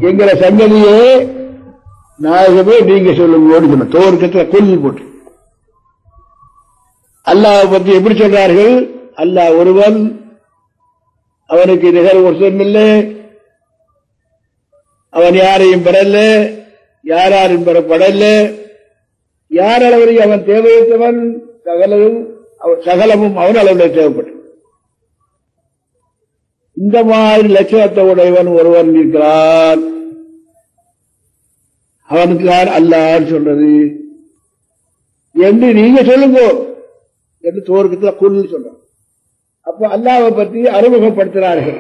எங்களை சங்கதியே நாயகமே நீங்க சொல்லுங்க சொன்ன தோற்கத்துல கொல்லி போட்டு அல்லாஹ் பற்றி எப்படி சொல்றார்கள் அல்லாஹ் ஒருவன் அவனுக்கு நிகர் ஒருத்தன் இல்லை அவன் யாரையும் பெறல யாராரும் பெறப்படல யார் அளவில் அவன் தேவையற்றவன் சகலமும் அவ- சகலமும் அவன் அளவில் தேவைப்படும் இந்த மாதிரி லட்சணத்தை உடையவன் ஒருவன் இருக்கிறான் அவனுக்கு யார் அல்லான்னு சொல்றது என்று நீங்க சொல்லுங்க என்று தோற்கத்தில் குல் சொல்றான் அப்ப அல்லாவை பற்றி அறிமுகப்படுத்தினார்கள்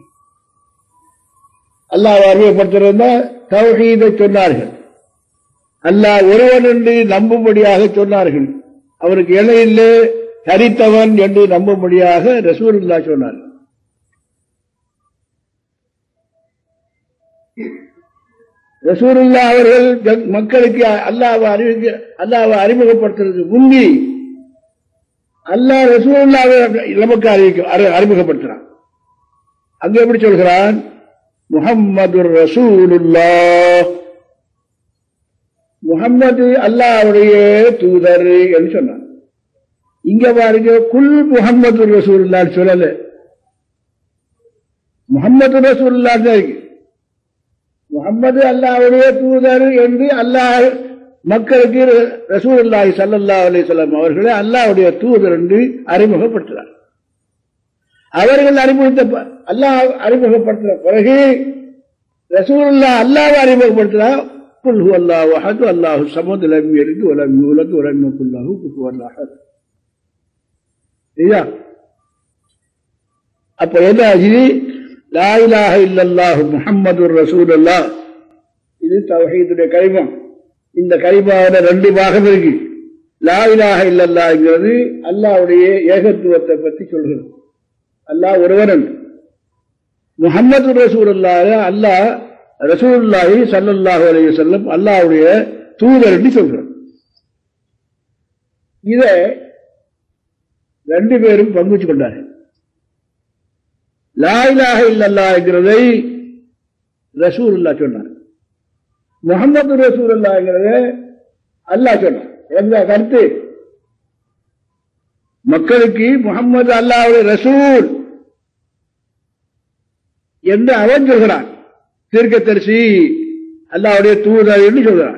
அல்லாஹ் அறிமுகப்படுத்துறதா தௌஹீதை சொன்னார்கள் அல்லாஹ் ஒருவன் என்று நம்பும்படியாக சொன்னார்கள் அவனுக்கு இணையில்லை தரித்தவன் என்று நம்பும்படியாக ரசூலுல்லா சொன்னார் ரசூலுல்லா அவர்கள் ஜன்- மக்களுக்கு அல்லாவை அறிவிக்க அல்லாவை அறிமுகப்படுத்துறதுக்கு முந்தி அல்லாஹ் ரசூலுல்லாவை நமக்கு அறிவிக்க அறி- அறிமுகப்படுத்துறான் அங்க எப்படி சொல்கிறான் முஹம்மது ரசூலுல்லா முகம்மது அல்லாவுடைய தூதர் என்று சொன்னான் இங்க பாருங்க குல் முகம்மது ரசூலுல்லா சொல்லல முகம்மது ரசூலுல்லா தான் இருக்கு முகம்மது அல்லாவுடைய தூதர் என்று அல்லாஹ் மக்களுக்கு ரசூலுல்லாஹி ஸல்லல்லாஹு அலைஹி வஸல்லம் அவர்களை அல்லாஹ்வுடைய தூதர் என்று அறிமுகப்படுத்துறார் அவர்கள் அறிமுகத்த ப- அல்லாஹ் அறிமுகப்படுத்தின பிறகு ரசூலுல்லாஹ் அல்லாஹ் அறிமுகப்படுத்தினா குல் ஹு அல்லாஹு அஹது அல்லாஹு சமது லம் யலித் வலம் யூலத் வலம் யகுல் லஹு குஃபுவன் அஹத் ஐயா அப்ப என்ன ஆச்சு லா இலாஹ இல்லல்லாஹு முஹம்மதுர் ரசூலுல்லாஹ் இது தௌஹீதுடைய கரிமம் இந்த கரிமாவில ரெண்டு பாகம் இருக்கு லா இலாஹ இல்லல்லாஹ்ங்கிறது அல்லாஹ்வுடைய ஏகத்துவத்தை பற்றி சொல்கிறது அல்லாஹ் ஒருவன் முகமது ரசூலுல்லாஹ் அல்லாஹ் ரசூலுல்லாஹி ஸல்லல்லாஹு அலைஹி வஸல்லம் அல்லாஹ்வுடைய தூதர் என்று சொல்றார் இத ரெண்டு பேரும் பங்குச்சு கொண்டார்கள் லா இலாஹ இல்லல்லாஹ்ங்கிறதை ரசூலுல்லாஹ் சொன்னார் முகமது ரசூலுல்லாஹ்ங்கிறத அல்லாஹ் சொன்னார் எந்த கருத்து மக்களுக்கு முகமது அல்லாஹ்வுடைய ரசூல் என்று அவன் சொல்கிறான் தீர்க்கதரிசி அல்லாஹ்வுடைய தூதர் என்று சொல்கிறான்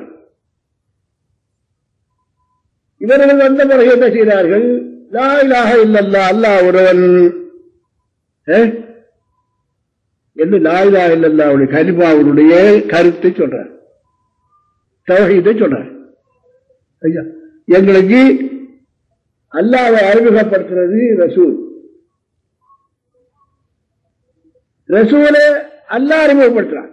இவர்கள் வந்த பிறகு என்ன செய்கிறார்கள் லா இலாஹ இல்லல்லா அல்லாஹ் ஒருவன் ஏ? என்று லா இலாஹ இல்லல்லாவுடைய கலிமாவுடைய கருத்தை சொல்றார் தவஹீதை சொல்றார் ஐயா எங்களுக்கு அல்லாவை அறிமுகப்படுத்துறது ரசூல் ரசூலை அல்லாஹ் அறிமுகப்படுத்துறான்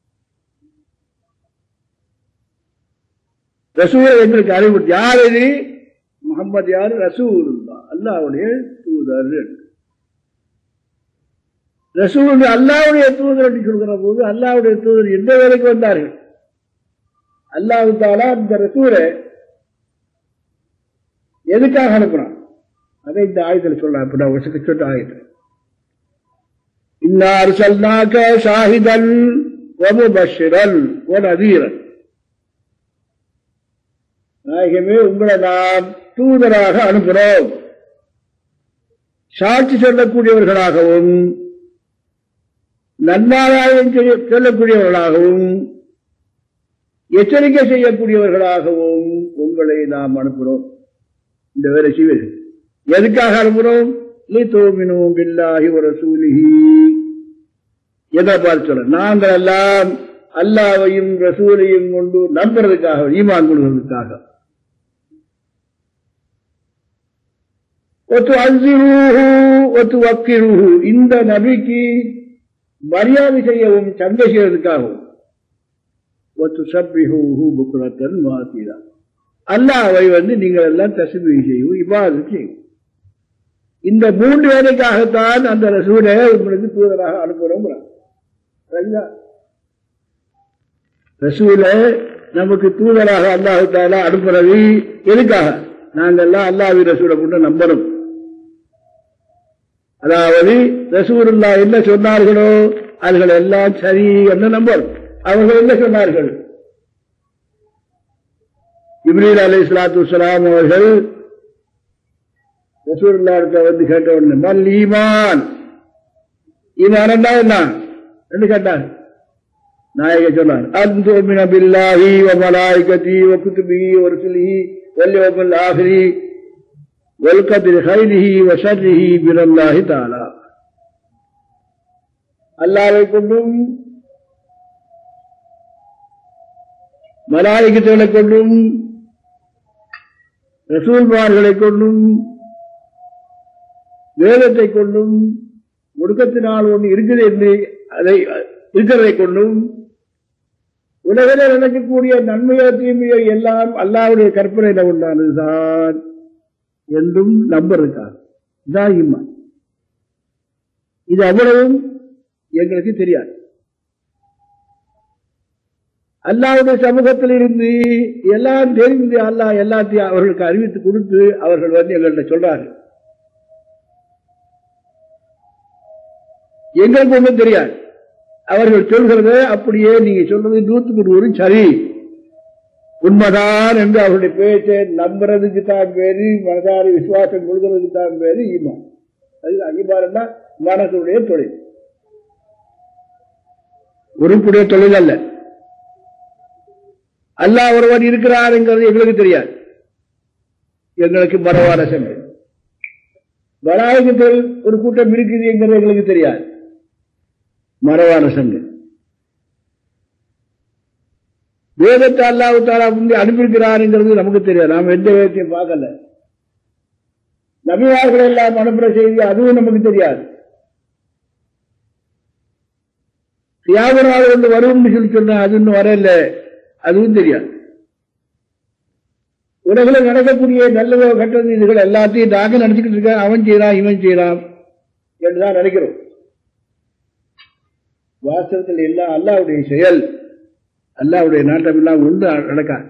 ரசூலை எங்களுக்கு அறிமுக யார் இது முகமது யார் ரசூல் அல்லாவுடைய தூதர் என்று. ரசூல் அல்லாவுடைய தூதர் என்று சொல்கிற போது அல்லாவுடைய தூதர் எந்த வேலைக்கு வந்தார்கள் அல்லாஹு தாலா இந்த ரசூலை எதுக்காக அனுப்புறான் அதை இந்த ஆயுதத்தில் சொல்றான் இப்ப நான் உசக்கு சொன்ன ஆயுதம் இன்னார் சொன்னாக்க ஷாஹிதன் வமுபஷிரன் ஒனதீரன் நாயகமே உங்களை நாம் தூதராக அனுப்புகிறோம் சாட்சி சொல்லக்கூடியவர்களாகவும் நன்மாராயம் செய்ய- சொல்லக்கூடியவர்களாகவும் எச்சரிக்கை செய்யக்கூடியவர்களாகவும் உங்களை நாம் அனுப்புகிறோம் இந்த வேலை செய்வீர்கள் எதுக்காக அனுப்புகிறோம் லிதூமினூ பில்லாஹி வ ரசூலிஹி எதை பார்த்து சொல்ல நாங்கள் எல்லாம் அல்லாவையும் ரசூலையும் கொண்டு நம்புறதுக்காக ஈமான் கொள்வதற்காக ஒத்து அசிரூஹு ஒத்து வக்கிரூஹு இந்த நபிக்கு மரியாதை செய்யவும் சந்தை செய்வதற்காகவும் ஒத்து சப்பிஹூஹு புக்குரத்தன் மாத்தீரா அல்லாவை வந்து நீங்கள் எல்லாம் தசுமி செய்யும் இவ்வாறு செய்யும் இந்த மூன்று வேலைக்காகத்தான் அந்த ரசூலை உங்களுக்கு தூதராக அனுப்புறோம் சரிங்களா ரசூலை நமக்கு தூதராக அல்லாஹு தாலா அனுப்புறது எதுக்காக நாங்கெல்லாம் அல்லாஹ் ரசூலை கொண்டு நம்பணும் அதாவது ரசூலுல்லா என்ன சொன்னார்களோ அதுகள் எல்லாம் சரி என்று நம்பணும் அவர்கள் என்ன சொன்னார்கள் இப்ரீல் அலி இஸ்லாத்து வலாம் அவர்கள் ரசூல்லாட்ட வந்து கேட்ட உடனே மல் ஈமான் ஈமான் ரெண்டாவது என்ன ரெண்டு கேட்டாங்க நாயக சொன்னார் அந்துமின பில்லாஹி வ மலாய்கதி வ குதுபிஹி வ ருசுலிஹி வல் யௌமில் ஆஹிரி வல் கத்ரி கைரிஹி வ ஷர்ரிஹி பினல்லாஹி தஆலா அல்லாஹ்வை கொண்டும் மலாய்கத்துகளை கொண்டும் ரசூல்மார்களை கொண்டும் வேதத்தை கொண்டும் முடுக்கத்தினால் ஒன்று இருக்குது என்று அதை இருக்கிறதை கொண்டும் உலகில் நடக்கக்கூடிய நன்மையோ தீமையோ எல்லாம் அல்லாவுடைய கற்பனையில உண்டானதுதான் என்றும் நம்புறதுக்காக இதான் இம்மான் இது அவ்வளவும் எங்களுக்கு தெரியாது அல்லாவுடைய சமூகத்தில் இருந்து எல்லாம் தெரிந்து அல்லாஹ் எல்லாத்தையும் அவர்களுக்கு அறிவித்து கொடுத்து அவர்கள் வந்து எங்கள்கிட்ட சொல்றார்கள் எங்களுக்கு ஒன்றும் தெரியாது அவர்கள் சொல்கிறத அப்படியே நீங்க சொல்றது நூற்றுக்கு நூறு சரி உண்மைதான் என்று அவருடைய பேச்சை நம்புறதுக்கு தான் பேரு மனதாரி விசுவாசம் கொடுக்கறதுக்கு தான் பேரு ஈமான் அது அங்கீபாரம்னா மனசுடைய தொழில் உறுப்புடைய தொழில் அல்ல அல்லாஹ் ஒருவன் இருக்கிறாருங்கிறது எங்களுக்கு தெரியாது எங்களுக்கு மரவான சென்று வளாகத்தில் ஒரு கூட்டம் இருக்குதுங்கிறது எங்களுக்கு தெரியாது மரவான சங்கு வேதத்தை அல்லாஹு தாலா முந்தி அனுப்பியிருக்கிறாருங்கிறது நமக்கு தெரியாது நாம எந்த வேதத்தையும் பார்க்கல நபிவார்கள் எல்லாம் அனுப்புற செய்தி அதுவும் நமக்கு தெரியாது தியாகராக ஒன்று வரும்னு சொல்லி சொன்னா அது இன்னும் வரல அதுவும் தெரியாது உலகில் நடக்கக்கூடிய நல்லதோ கெட்டது இதுகள் எல்லாத்தையும் நாங்க நினைச்சுக்கிட்டு இருக்கேன் அவன் செய்யறான் இவன் செய்யறான் என்றுதான் நினைக்கிறோம் வாஸ்தவத்தில் எல்லாம் அல்லாவுடைய செயல் அல்லாவுடைய நாட்டம் எல்லாம் ஒன்று நடக்காது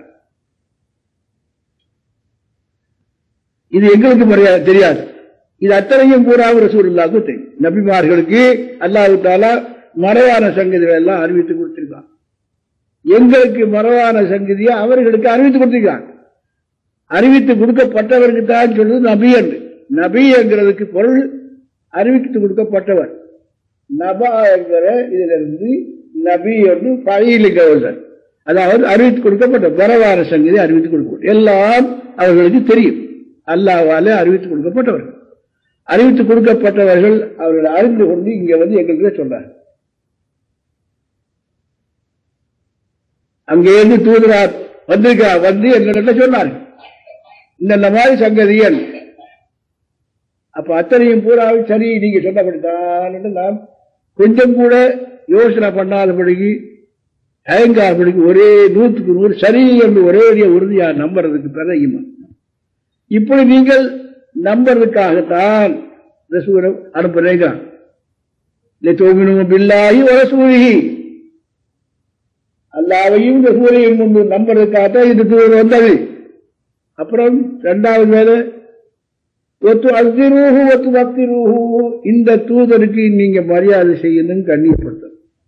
இது எங்களுக்கு மரியாதை தெரியாது இது அத்தனையும் பூராவும் ரசூலுல்லாவுக்கு தெரியும் நபிமார்களுக்கு அல்லாஹு தாலா மறைவான சங்கதிகளை எல்லாம் அறிவித்து கொடுத்திருக்கான் எங்களுக்கு மறைவான சங்கதியை அவர்களுக்கு அறிவித்து கொடுத்திருக்காங்க அறிவித்து கொடுக்கப்பட்டவருக்கு தான் சொல்றது நபி என்று நபி என்கிறதுக்கு பொருள் அறிவித்து கொடுக்கப்பட்டவர் நபா என்கிற இதுல இருந்து நபி என்று பழையிலிங்கவர்கள் அதாவது அறிவித்து கொடுக்கப்பட்ட பரவார சங்கதி அறிவித்து கொடுக்கப்பட்ட எல்லாம் அவர்களுக்கு தெரியும் அல்லாவால அறிவித்து கொடுக்கப்பட்டவர்கள் அறிவித்து கொடுக்கப்பட்டவர்கள் அவர்கள் அறிந்து கொண்டு இங்க வந்து எங்களுக்கு சொல்றாங்க அங்கே இருந்து தூதரார் வந்திருக்கா வந்து எங்களிடம் சொன்னார்கள் இந்த மாதிரி சங்கதியல் அப்ப அத்தனையும் பூராவும் சரி நீங்க சொன்னபடித்தான் நாம் கொஞ்சம் கூட யோசனை பண்ணாதபடிக்கு தயங்காதபடிக்கு ஒரே நூற்றுக்கு நூறு சரி என்று ஒரே உறுதியா நம்புறதுக்கு பிறகு இப்படி நீங்கள் நம்புறதுக்காகத்தான் ரசூரம் அனுப்புறீங்க பில்லாகி ஒரு சூழகி அல்லாவையும் ரசூரையும் முன்பு நம்புறதுக்காகத்தான் இது தூரம் வந்தது அப்புறம் இரண்டாவது வேலை ஒத்து அத்திரூஹு ஒத்து பக்திரூஹு இந்த தூதருக்கு நீங்க மரியாதை செய்யணும் கண்ணியப்படுத்த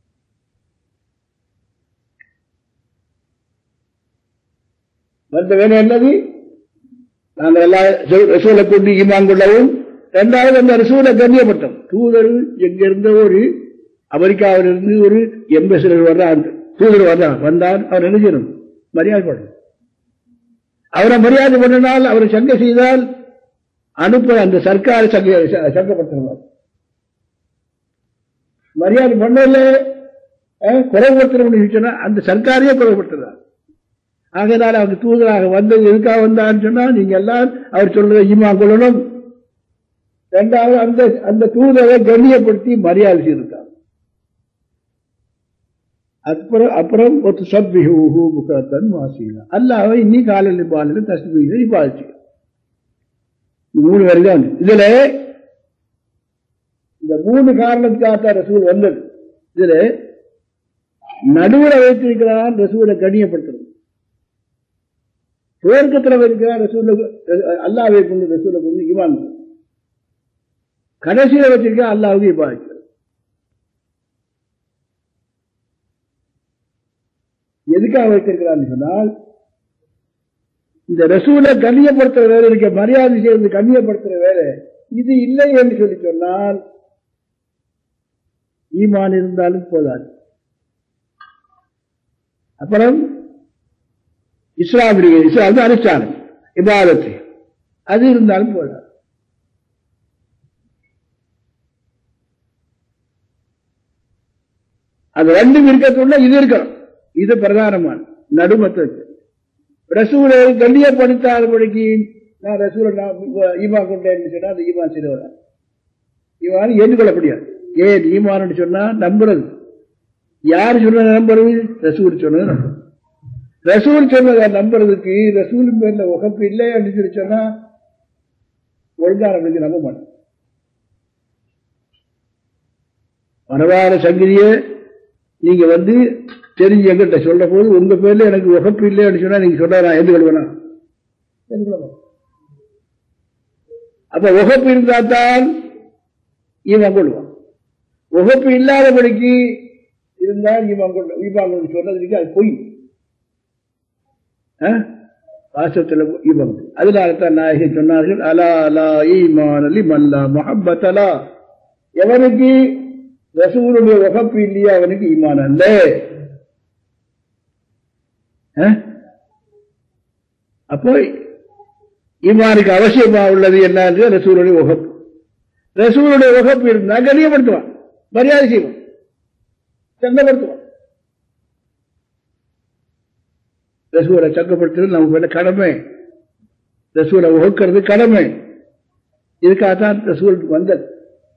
வந்த வேலை என்னது நாங்கள் எல்லா ரசூலை கொண்டு ஈமான் கொள்ளவும் இரண்டாவது அந்த ரசூலை கண்ணியப்பட்டோம் தூதர் எங்க இருந்த ஒரு அமெரிக்காவிலிருந்து ஒரு எம்பசிடர் வர்றான் தூதர் வர்றான் வந்தான் அவர் என்ன செய்யணும் மரியாதை பண்ணணும் அவரை மரியாதை பண்ணினால் அவரை சங்க செய்தால் அனுப்ப அந்த சர்க்கார சங்கப்படுத்துவார் மரியாதை பண்ணல குறைவுபடுத்தணும் சொன்னா அந்த சர்க்காரையே குறைவுபடுத்துறார் ஆகையினால் அவங்க தூதராக வந்தது எதுக்காக வந்தான்னு சொன்னா நீங்க எல்லாம் அவர் சொல்றதை ஈமா கொள்ளணும் இரண்டாவது அந்த அந்த தூதரை கண்ணியப்படுத்தி மரியாதை செய்திருக்காங்க அப்புறம் அப்புறம் ஒரு சப்பிஹூஹு முகத்தன் வாசினா அல்லாவை இன்னி காலையில் பாலில் தஸ்பீக இப்பாதிச்சு மூணு பேர் தான் இதுல இந்த மூணு காரணத்துக்காக ரசூல் வந்தது இதுல நடுவில் வைத்திருக்கிறான் ரசூலை கண்ணியப்படுத்துறது துவர்க்கத்தில் வைக்கிறான் ரசூல அல்லாவை கொண்டு ரசூலை கொண்டு இவான் கடைசியில் வச்சிருக்கா அல்லாவுக்கு இப்பாதிச்சு எதுக்காக வைத்திருக்கிறான்னு சொன்னால் இந்த ரசூலை கண்ணியப்படுத்துற வேலை இருக்க மரியாதை செய்வது கண்ணியப்படுத்துற வேலை இது இல்லை என்று சொல்லி சொன்னால் ஈமான் இருந்தாலும் போதாது அப்புறம் இஸ்லாமிய இஸ்லாம் அனுஷ்டானம் இபாதத்து அது இருந்தாலும் போதாது அது ரெண்டும் இருக்கக்குள்ள இது இருக்கணும் இது பிரதானமான நடுமத்துக்கு ரசூலை கண்ணியப்படுத்தாதபடிக்கு நான் ரசூலை நான் ஈமா கொண்டேன்னு சொன்னா அந்த ஈமான் செய்தவரா ஈமான் ஏற்றுக்கொள்ள முடியாது ஏன் ஈமான்னு சொன்னா நம்புறது யார் சொன்னதை நம்புறது ரசூல் சொன்னதை நம்புறது ரசூல் சொன்னதை நம்புறதுக்கு ரசூல் பேர்ல உகப்பு இல்லை அப்படின்னு சொல்லி சொன்னா ஒழுங்கான நம்ப மாட்டேன் மனவார சங்கிலியை நீங்க வந்து தெரிஞ்சு எங்கிட்ட சொல்ற போது உங்க பேர்ல எனக்கு உகப்பு இல்லை அப்படின்னு சொன்னா நீங்க சொன்னா நான் எதுக்கொள்வேனா அப்ப உகப்பு இருந்தா தான் இவன் கொள்வான் உகப்பு இல்லாதபடிக்கு இருந்தால் இவன் கொண்டு இவன் சொன்னதுக்கு அது பொய் வாசத்துல இவன் அதனால தான் நாயகன் சொன்னார்கள் அலா அலா ஈமான் அலி மல்லா மஹப்பத் அலா எவனுக்கு ரசூலுடைய வகப்பு இல்லையா அவனுக்கு ஈமான் அல்ல அப்போ ஈமானுக்கு அவசியமா உள்ளது என்ன ரசூலுடைய வகப்பு ரசூலுடைய வகப்பு இருந்தா கண்ணியப்படுத்துவான் மரியாதை செய்வான் சங்கப்படுத்துவான் ரசூலை சங்கப்படுத்துறது நம்ம மேல கடமை ரசூலை வகுக்கிறது கடமை இதுக்காகத்தான் ரசூலுக்கு வந்தது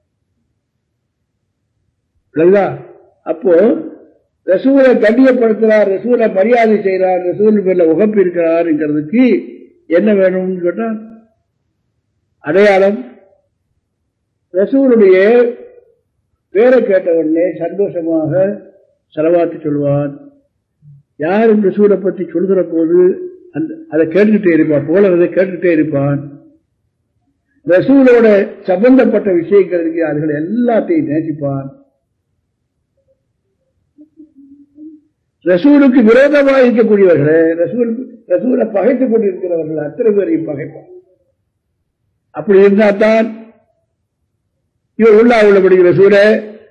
அப்போ ரசூலை கண்ணியப்படுத்துறார் ரசூலை மரியாதை செய்கிறார் ரசூல் பேர்ல உகப்பு இருக்கிறார்ங்கிறதுக்கு என்ன வேணும்னு சொன்னா அடையாளம் ரசூலுடைய பேரை கேட்ட உடனே சந்தோஷமாக செலவாத்து சொல்வான் யாரும் ரசூலை பற்றி சொல்கிற போது அந்த அதை கேட்டுக்கிட்டே இருப்பான் போலவதை கேட்டுக்கிட்டே இருப்பான் ரசூலோட சம்பந்தப்பட்ட விஷயங்கள் இருக்கு அதுகளை எல்லாத்தையும் நேசிப்பான் ரசூலுக்கு விரோதமாக இருக்கக்கூடியவர்களே ரசூல் ரசூலை பகைத்துக் கொண்டிருக்கிறவர்கள் அத்தனை பேரையும் பகைப்பான் அப்படி இருந்தா தான் இவர் உள்ளா உள்ளபடி ரசூலை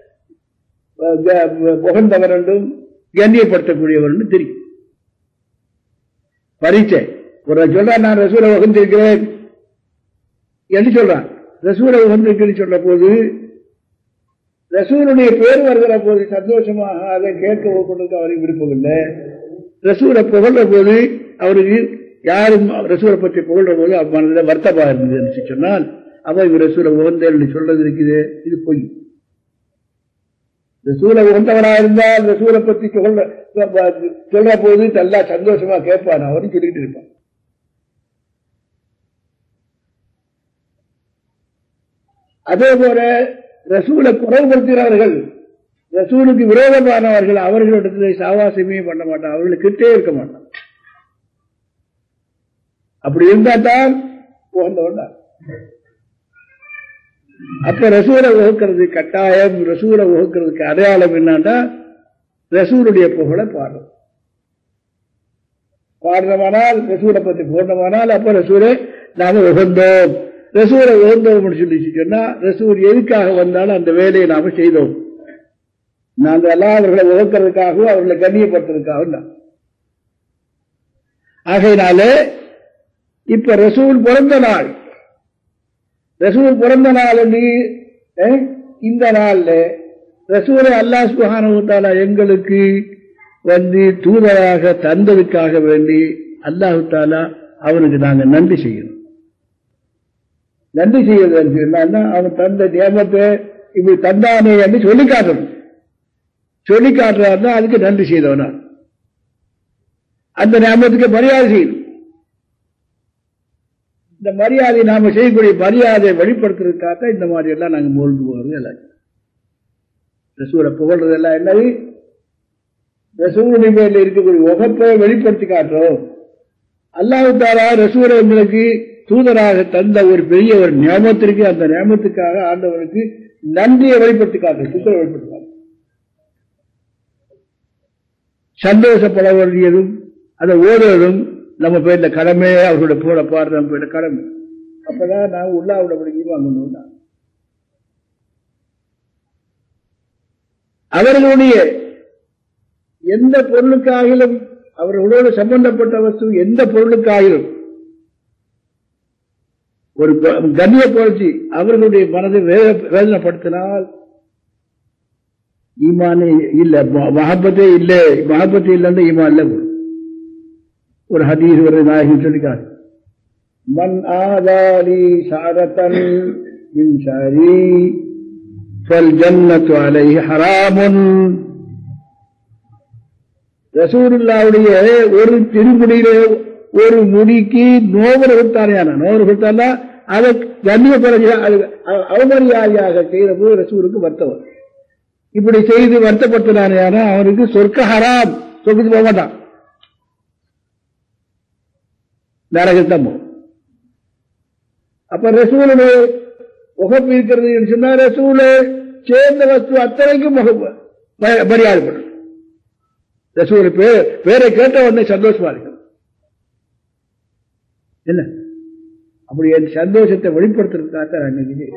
புகழ்ந்தவர் என்றும் கண்ணியப்படுத்தக்கூடியவர் என்று தெரியும் பரீட்சை ஒரு சொல்றான் நான் ரசூலை உகந்திருக்கிறேன் என்று சொல்றான் ரசூலை உகந்திருக்கிறேன் சொல்ற போது ரசூலுடைய பேர் வருகிற போது சந்தோஷமாக அதை கேட்க கொண்டு அவருக்கு விருப்பம் இல்லை ரசூலை புகழ்ற போது அவருக்கு யாரும் ரசூலை பற்றி புகழ்ற போது மனதில் வருத்தமா இருந்தது என்று சொன்னால் அவ இவர் ரசூலை உகந்தேன் சொல்றது இருக்குது இது பொய் ரசூலை உகந்தவனா இருந்தால் ரசூலை பற்றி சொல்ற சொல்ற போது நல்லா சந்தோஷமா கேட்பான் அவரும் சொல்லிட்டு இருப்பான் அதே போல ரசூலை குறைவுபடுத்துகிறார்கள் ரசூலுக்கு விரோதமானவர்கள் அவர்களிடத்தில் சாவாசமே பண்ண மாட்டான் அவர்களுக்கு கிட்டே இருக்க மாட்டான் அப்படி இருந்தா தான் உகந்தவன் அப்ப ரசூலை வகுக்கிறது கட்டாயம் ரசூலை வகுக்கிறதுக்கு அடையாளம் என்னன்னா ரசூலுடைய புகழை பாடுறது பாடுறமானால் ரசூலை பத்தி போடணுமானால் அப்ப ரசூலை நாம உகந்தோம் ரசூலை உகந்தோம் சொல்லி சொன்னா ரசூல் எதுக்காக வந்தாலும் அந்த வேலையை நாம செய்தோம் நாங்கள் எல்லாம் அவர்களை உகக்கிறதுக்காகவும் அவர்களை கண்ணியப்படுத்துறதுக்காகவும் ஆகையினால இப்ப ரசூல் பிறந்த நாள் ரசூல் பிறந்த நாள் இந்த நாள்ல ரசூலை அல்லா சுகானுத்தாலா எங்களுக்கு வந்து தூதராக தந்ததுக்காக வேண்டி அல்லாஹு தாலா அவனுக்கு நாங்க நன்றி செய்யணும் நன்றி செய்யறது என்னன்னா அவன் தந்த நியமத்தை இப்படி தந்தானே என்று சொல்லி காட்டணும் சொல்லி காட்டுறாருன்னா அதுக்கு நன்றி செய்தவனா அந்த நியமத்துக்கு மரியாதை செய்யணும் இந்த மரியாதை நாம செய்யக்கூடிய மரியாதையை வெளிப்படுத்துறதுக்காக இந்த மாதிரி எல்லாம் நாங்க மூழ்கு போகிறது எல்லாம் ரசூரை புகழ்றது எல்லாம் என்னது ரசூருடைய பேர்ல இருக்கக்கூடிய உகப்பை வெளிப்படுத்தி காட்டுறோம் அல்லாஹு தாரா ரசூரை எங்களுக்கு தூதராக தந்த ஒரு பெரிய ஒரு நியமத்திற்கு அந்த நியமத்துக்காக ஆண்டவனுக்கு நன்றியை வெளிப்படுத்தி காட்டுறோம் சுத்தரை வெளிப்படுத்தி காட்டுறோம் சந்தோஷப்பட வேண்டியதும் அதை ஓதுவதும் நம்ம பேர்ல கடமை அவர்களுடைய போட பாடுற நம்ம பேர்ல கடமை அப்பதான் நான் உள்ளாவிட முடியும் வாங்கணும் அவர்களுடைய எந்த பொருளுக்காகிலும் அவர்களோடு சம்பந்தப்பட்ட வஸ்து எந்த பொருளுக்காகிலும் ஒரு கண்ணிய புரட்சி அவர்களுடைய மனதை வேதனைப்படுத்தினால் ஈமானே இல்ல மகப்பத்தே இல்ல மகப்பத்தே இல்லைன்னு ஈமான் இல்ல ஒரு ஹதீஸ் ஒரு நாயகன் சொல்லிக்காரு மன் ஆதாலி சாரத்தன் மின் சாரி ஃபல் ஜன்னத்து அலை ஹராமுன் ரசூருல்லாவுடைய ஒரு திருமுடியில ஒரு முடிக்கு நோவல் கொடுத்தானே நோவல் கொடுத்தானா அதை கண்ணிய அவமரியாதையாக செய்த போது ரசூருக்கு வருத்தவர் இப்படி செய்து வருத்தப்பட்டதானே அவனுக்கு சொர்க்க ஹராம் சொர்க்கத்து போக மாட்டான் நரகத்தம் அப்ப ரசூலுடைய முகப்பு இருக்கிறது சொன்னா ரசூலு சேர்ந்த வஸ்து அத்தனைக்கும் மரியாதைப்படும் ரசூல் பேர் பேரை கேட்ட உடனே சந்தோஷமா இருக்கும் என்ன அப்படி என் சந்தோஷத்தை வெளிப்படுத்துறதுக்காக நான் இன்னைக்கு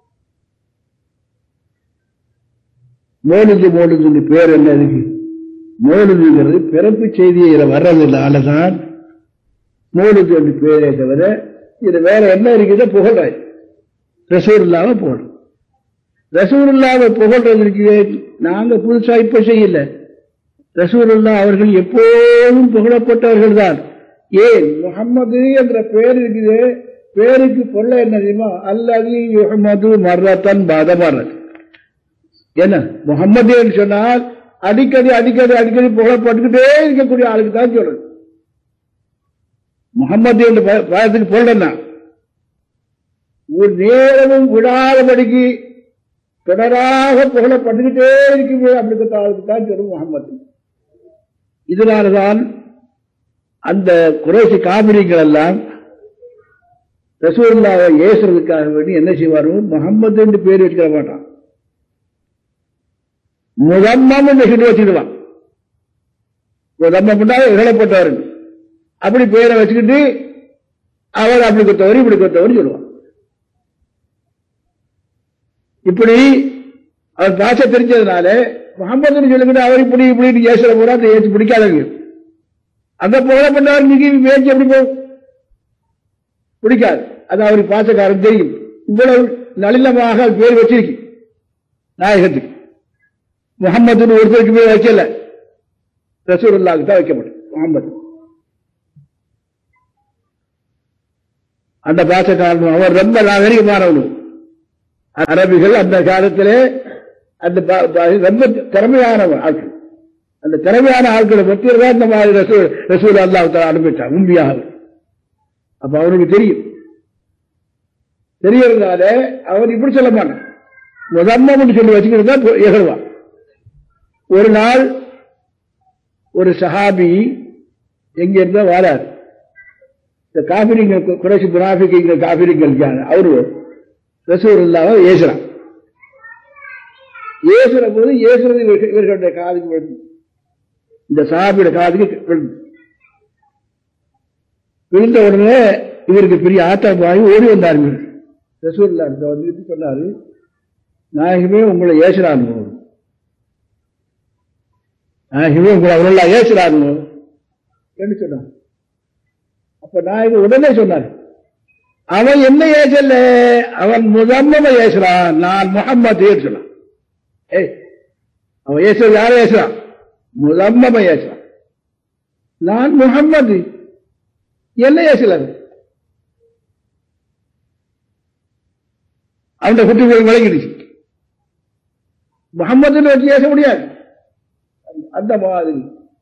மோலுது மோலுது பேர் என்ன இருக்கு மோலுதுங்கிறது பிறப்பு செய்தியில வர்றதுனால தான் மோலுது என்று பேரே தவிர இது வேற என்ன இருக்குது புகழாய் ரசூர் இல்லாம புகழும் ரசூர் இல்லாம புகழ்றது இருக்குது நாங்க புதுசா இப்ப செய்யல ரசூருல்லா அவர்கள் எப்போதும் புகழப்பட்டவர்கள் தான் ஏன் முகம்மது என்ற பெயர் இருக்குது பேருக்கு பொருள் என்ன தெரியுமா அல்லது முகமது மர்ரத்தன் பாதமர் என்ன முகம்மது என்று சொன்னால் அடிக்கடி அடிக்கடி அடிக்கடி புகழப்பட்டுக்கிட்டே இருக்கக்கூடிய ஆளுக்கு தான் சொல்றது முகம்மது என்று பாதத்துக்கு பொருள் என்ன ஒரு நேரமும் விடாதபடிக்கு தொடராக புகழப்பட்டுக்கிட்டே இருக்கிறது அப்படிப்பட்ட ஆளுக்கு தான் சொல்லும் முகம்மது இதனால்தான் அந்த குறைசி காபிரிகள் எல்லாம் ரசூல்லாவை ஏசுறதுக்காக வேண்டி என்ன செய்வார்கள் முகம்மது என்று பேர் வச்சுக்க மாட்டான் முதம்மம் என்று சொல்லி வச்சுக்கிடுவான் முதம்மம் இகழப்பட்டவர் அப்படி பேரை வச்சுக்கிட்டு அவர் அப்படி கொத்தவர் இப்படி கொத்தவர் சொல்லுவான் இப்படி அவர் பாஷை தெரிஞ்சதுனால முகமது சொல்லுகிட்டு அவர் இப்படி இப்படி ஏசுற போறா அந்த ஏசு பிடிக்காதவங்க அந்த புகழ பண்ணவர் நீங்க பேச்சு எப்படி போகும் பிடிக்காது அது அவருக்கு பாசக்காரன் தெரியும் இவ்வளவு நளினமாக பேர் வச்சிருக்கு நாயகத்துக்கு முகமது ஒருத்தருக்கு பேர் வைக்கல ரசூல்லாவுக்கு தான் வைக்கப்படும் முகமது அந்த பாசக்காரன் அவர் ரொம்ப நாகரிகமானவனும் அரபிகள் அந்த காலத்திலே அந்த ரொம்ப திறமையான ஆட்கள் அந்த திறமையான ஆட்களை பற்றி தான் இந்த மாதிரி ரசூல் ரசூல் அல்லாஹ் அனுப்பிச்சான் உண்மையாக அப்ப அவனுக்கு தெரியும் தெரியறதுனால அவன் இப்படி சொல்ல மாட்டான் முதம்மன்னு சொல்லி வச்சுக்கிட்டு தான் எகழ்வான் ஒரு நாள் ஒரு சஹாபி எங்க இருந்தா வாரார் இந்த காபிரிங்க குறைசி முனாஃபிக்கு காபிரிங்க இருக்காங்க அவரு ரசூர் இல்லாம ஏசுறான் ஏசுற போது ஏசுறது இவர்களுடைய காதுக்கு விழுந்து இந்த சஹாபியோட காதுக்கு விழுந்து விழுந்த உடனே இவருக்கு பெரிய ஆட்டமாகி ஓடி வந்தார் ரசூல்லா வந்து சொன்னாரு நாயகமே உங்களை ஏசுறாங்க நாயகமே உங்களை அவரெல்லாம் ஏசுறாங்க என்று சொன்னார் அப்ப நாயகர் உடனே சொன்னார் அவன் என்ன ஏசல்ல அவன் முதம்ம ஏசுறான் நான் முகம்மது ஏசுறான் ஏய் அவன் ஏசுறது யாரும் ஏசுறான் முதம்ம ஏசுறான் நான் முகம்மது என்ன ஏசலாது அவன் குட்டிகள் விளங்கிடுச்சு முகம்மதுன்னு வச்சு ஏச முடியாது அந்த மாதிரி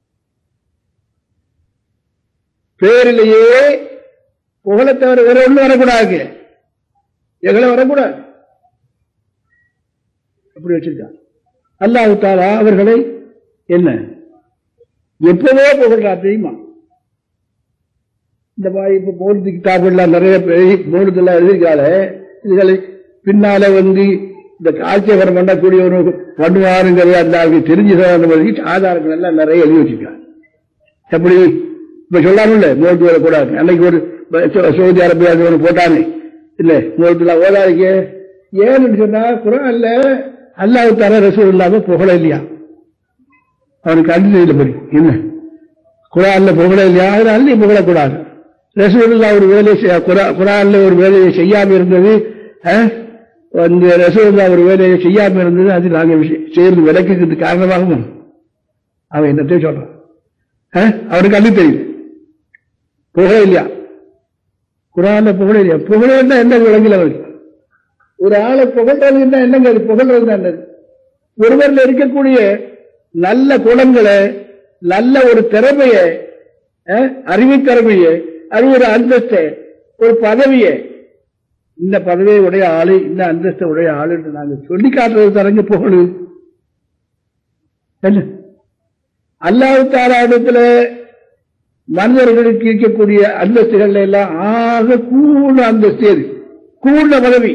பேரிலேயே புகழை தவிர வேற ஒண்ணு வரக்கூடாது எங்களை வரக்கூடாது அப்படி வச்சிருக்கான் அல்லாஹு தாலா அவர்களை என்ன எப்பவோ புகழ்றா தெரியுமா இந்த மாதிரி இப்ப மோலுது கிதாபெல்லாம் நிறைய பேர் மோலுதெல்லாம் எழுதியிருக்கால இதுகளை பின்னால வந்து இந்த ஆட்சேபனம் பண்ணக்கூடியவனு பண்ணுவாருங்கிறது அந்த ஆளுக்கு தெரிஞ்சு ஆதாரங்கள் எல்லாம் நிறைய எழுதி வச்சிருக்காங்க எப்படி இப்ப சொல்லாமல்ல மூலத்து வரக்கூடாது அன்னைக்கு ஒரு சவுதி அரேபியா ஒன்று போட்டானே இல்ல மூலத்துல ஓதாதிக்க ஏன்னு சொன்னா குரான்ல அல்லாஹ் தர ரசூல் இல்லாம புகழ இல்லையா அவனுக்கு அஞ்சு இல்லை படி என்ன குரான்ல புகழ இல்லையா அதனால நீ புகழக்கூடாது ரசூல்லா ஒரு வேலையை செய்ய- குரா- குரான்ல ஒரு வேலையை செய்யாம இருந்தது அஹ், அந்த ரசூல்லா ஒரு வேலையை செய்யாம இருந்தது அது நாங்க விஷயம் சேர்ந்து விளக்குறது காரணமாகவும் அவன் என்னத்தையும் சொல்றான் அஹ், அவனுக்கு அள்ளி தெரியுது புகழ இல்லையா குரான்ல புகழ இல்லையா புகழன்னா என்ன விளங்கல அவருக்கு ஒரு ஆளை புகழ்றதுன்னா என்னங்க அது புகழ்றது என்னது ஒருவர்ல இருக்கக்கூடிய நல்ல குணங்களை நல்ல ஒரு திறமைய அஹ், அறிவுத் திறமைய அது ஒரு அந்தஸ்தை ஒரு பதவியை இந்த பதவியை உடைய ஆளு இந்த அந்தஸ்தை உடைய ஆளு என்று நாங்க சொல்லி காட்டுறது தரங்க புகழு என்ன அல்லாஹ் தாலாவிடத்துல மனிதர்களுக்கு இருக்கக்கூடிய அந்தஸ்துகள் எல்லாம் ஆக கூர்ண அந்தஸ்து அது கூர்ண பதவி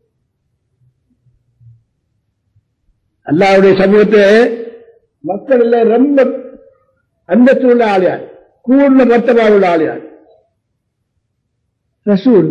அல்லாவுடைய சமூகத்தை மக்கள் எல்லாம் ரொம்ப அந்தஸ்து உள்ள ஆளியார் கூர்ண மர்த்தமா உள்ள ஆளியார் ரசூல்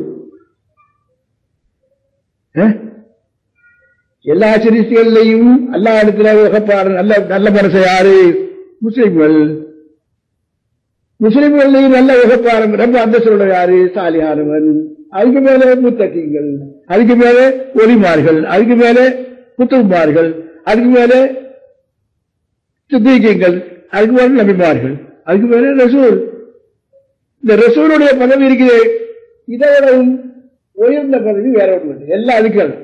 அஹ்? எல்லா சிரிசிகள்லையும் அல்லா இடத்துல உகப்பாரு நல்ல நல்ல மனசு யாரு முஸ்லிம்கள் முஸ்லிம்கள்லையும் நல்ல உகப்பாரம் ரொம்ப அந்தஸ்துள்ள யாரு சாலியானவன் அதுக்கு மேலே முத்தகிங்கள் அதுக்கு மேலே ஒலிமார்கள் அதுக்கு மேலே புத்துமார்கள் அதுக்கு மேலே சித்திகங்கள் அதுக்கு மேலே நபிமார்கள் அதுக்கு மேலே ரசூல் இந்த ரசூலுடைய பதவி இருக்குது இதை விடவும் உயர்ந்த பதவி வேற ஒன்று இல்லை. எல்லாம் அதுக்கு அது.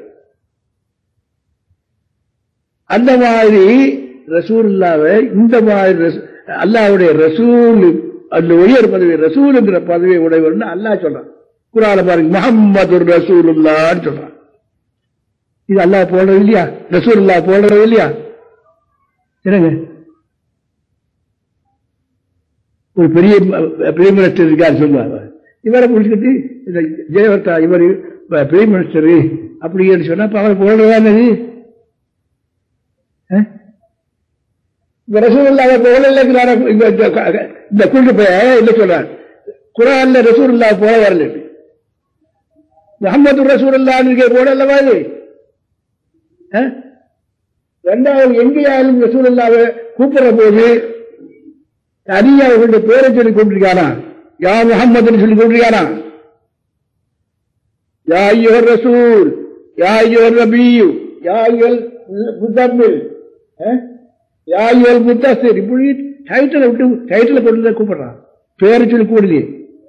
அந்த மாதிரி ரசூல்லாவை இந்த மாதிரி ரசூ- அல்லாஹ்வுடைய ரசூல் அந்த உயர் பதவி ரசூலுங்கிற பதவியை உடையவர்னு அல்லாஹ் சொல்றான் குரான பாருங்க முகம்மது ரசூலுல்லான்னு சொல்றான் இது அல்லாஹ் போடுறது இல்லையா ரசூலுல்லாஹ் போடுறது இல்லையா என்னங்க ஒரு பெரிய பிரைம் மினிஸ்டர் இருக்காரு சொல்லுவாங்க இவரை முடிச்சுக்கிட்டு இந்த ஜெயவர்த்தா இவர் பிரைம் மினிஸ்டர் அப்படின்னு சொன்னா அப்ப அவர் போடுறதா இந்த ரசூல்லாவை போல இல்லைங்கிறார இந்த கூட்டு போய் இல்ல சொல்றார் குரான்ல ரசூல்லா போல வரல முகமது ரசூல்லான்னு இருக்க போல அல்லவா இது அஹ்? ரெண்டாவது எங்கேயாலும் ரசூலுல்லாவை கூப்பிடுற போது தனியா அவர்களுடைய பேரை சொல்லி கொண்டிருக்கானா யா முகம்மதுன்னு சொல்லி கொண்டிருக்கானா யா ஐயோர் ரசூல் யா ஐயோர் ரபியு யா ஐயோல் முத்தம்மில் யா ஐயோல் முத்தசிர் இப்படி டைட்டில் விட்டு டைட்டில் கொண்டு தான் கூப்பிடுறான் பேரை சொல்லி கூடலையே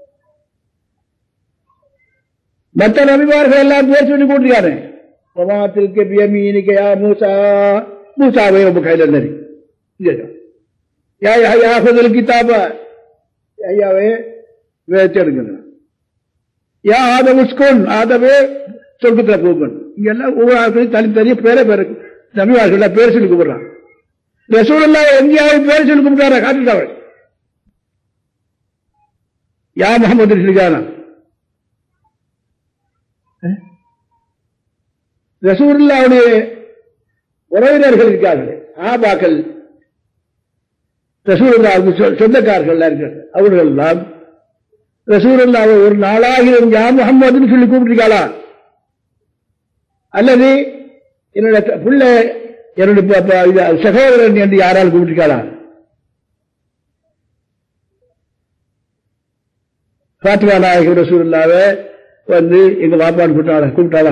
மற்ற நபிமார்கள் எல்லாம் பேர் சொல்லி கூட்டிருக்காரு பிரமாத்திற்கு பியமீனிக்க யா மூசா மூசாவை ரொம்ப கையில் இருந்தாரு இங்க யா யா ஹுதல் கிதாப ஐயாவே வேச்சு எடுக்கணும் யா ஆத உஸ்கோன் ஆதவே சொர்க்கத்தில் போகணும் இங்க எல்லாம் ஒவ்வொரு ஆட்களையும் தனித்தனிய பேரை பேர நபிவார்கள் பேர் சொல்லி கூப்பிடுறான் ரசூலல்லா எங்கேயாவது பேர் சொல்லி கூப்பிட்டாரா காட்டுட்டாங்க யா முகமது சொல்லிக்கானா ரசூல்லாவுடைய உறவினர்கள் இருக்கார்கள் ஆபாக்கள் ரசூலுல்லாவுக்கு சொ- சொந்தக்காரர்கள் இருக்கிறார்கள் அவர்கள் எல்லாம் ரசூலுல்லாவை ஒரு நாளாகிலும் யா முகம்மதுன்னு சொல்லி கூப்பிட்டுருக்காளா அல்லது என்னோட த- பிள்ளை என்னுடைய ப- ப- இது சகோதரன் என்று யாரால் கூப்பிட்டுருக்காளா பாத்திமா நாயகம் ரசூலுல்லாவை வந்து எங்க பாப்பான்னு கூப்பிட்டாளா கூப்பிட்டாளா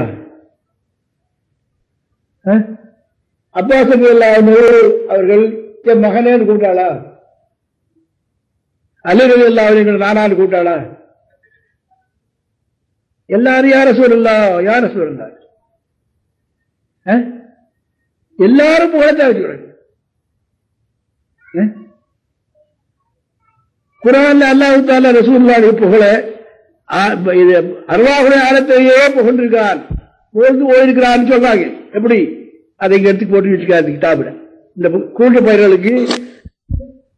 அப்பாசங்கள் அவர்கள் என் மகனேன்னு கூப்பிட்டாளா அல்லது எல்லாம் நானான்னு கூப்பிட்டாளா எல்லாரும் யார சூழல்லா யார சூழல்லா எல்லாரும் புகழத்தா வச்சுக்கிறாங்க குரான் அல்லாஹு தாலா ரசூல்லாவுடைய புகழ ஆ- இது அருவாகுடைய ஆழத்தையே புகழ்ந்திருக்கான் புகழ்ந்து ஓயிருக்கிறான்னு சொல்றாங்க எப்படி அதை இங்க எடுத்து போட்டு வச்சுக்காது கிட்டாபிட இந்த பு- கூட்டு பயிர்களுக்கு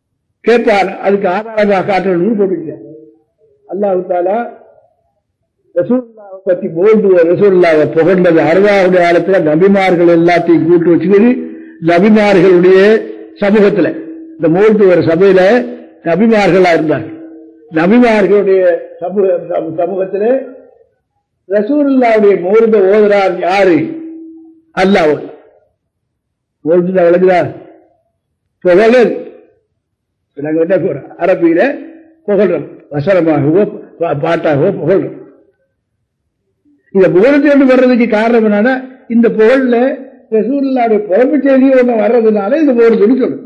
கேட்பார் அதுக்கு ஆதாரமாக காட்டணும்னு போட்டு வச்சுக்காரு அல்லாஹு தாலா ரசூல்லாவை பத்தி போல்டு ரசூல்லாவை புகழ்ந்தது அறுபதாவது காலத்துல நபிமார்கள் எல்லாத்தையும் கூட்டு வச்சுக்கிது நபிமார்களுடைய சமூகத்துல இந்த மோல்டு ஒரு சபையில நபிமார்களா இருந்தாங்க நபிமார்களுடைய சமூக சமூ- சமூகத்துல ரசூலுல்லாவுடைய மோர்த ஓதுறார் யாரு அல்லாஹ் மோர்து விளக்குதா புகழல் நாங்க என்ன சொல்றோம் அரபியில புகழ்றோம் வசனமாகவோ பா- பாட்டாகவோ புகழ்றோம் இந்த புகழத்தை கொண்டு வர்றதுக்கு காரணம் என்னன்னா இந்த புகழ்ல ரசூலுல்லாவுடைய பிறப்பு செய்தி ஒண்ணு வர்றதுனால இந்த புகழ் சொல்லி சொல்லணும்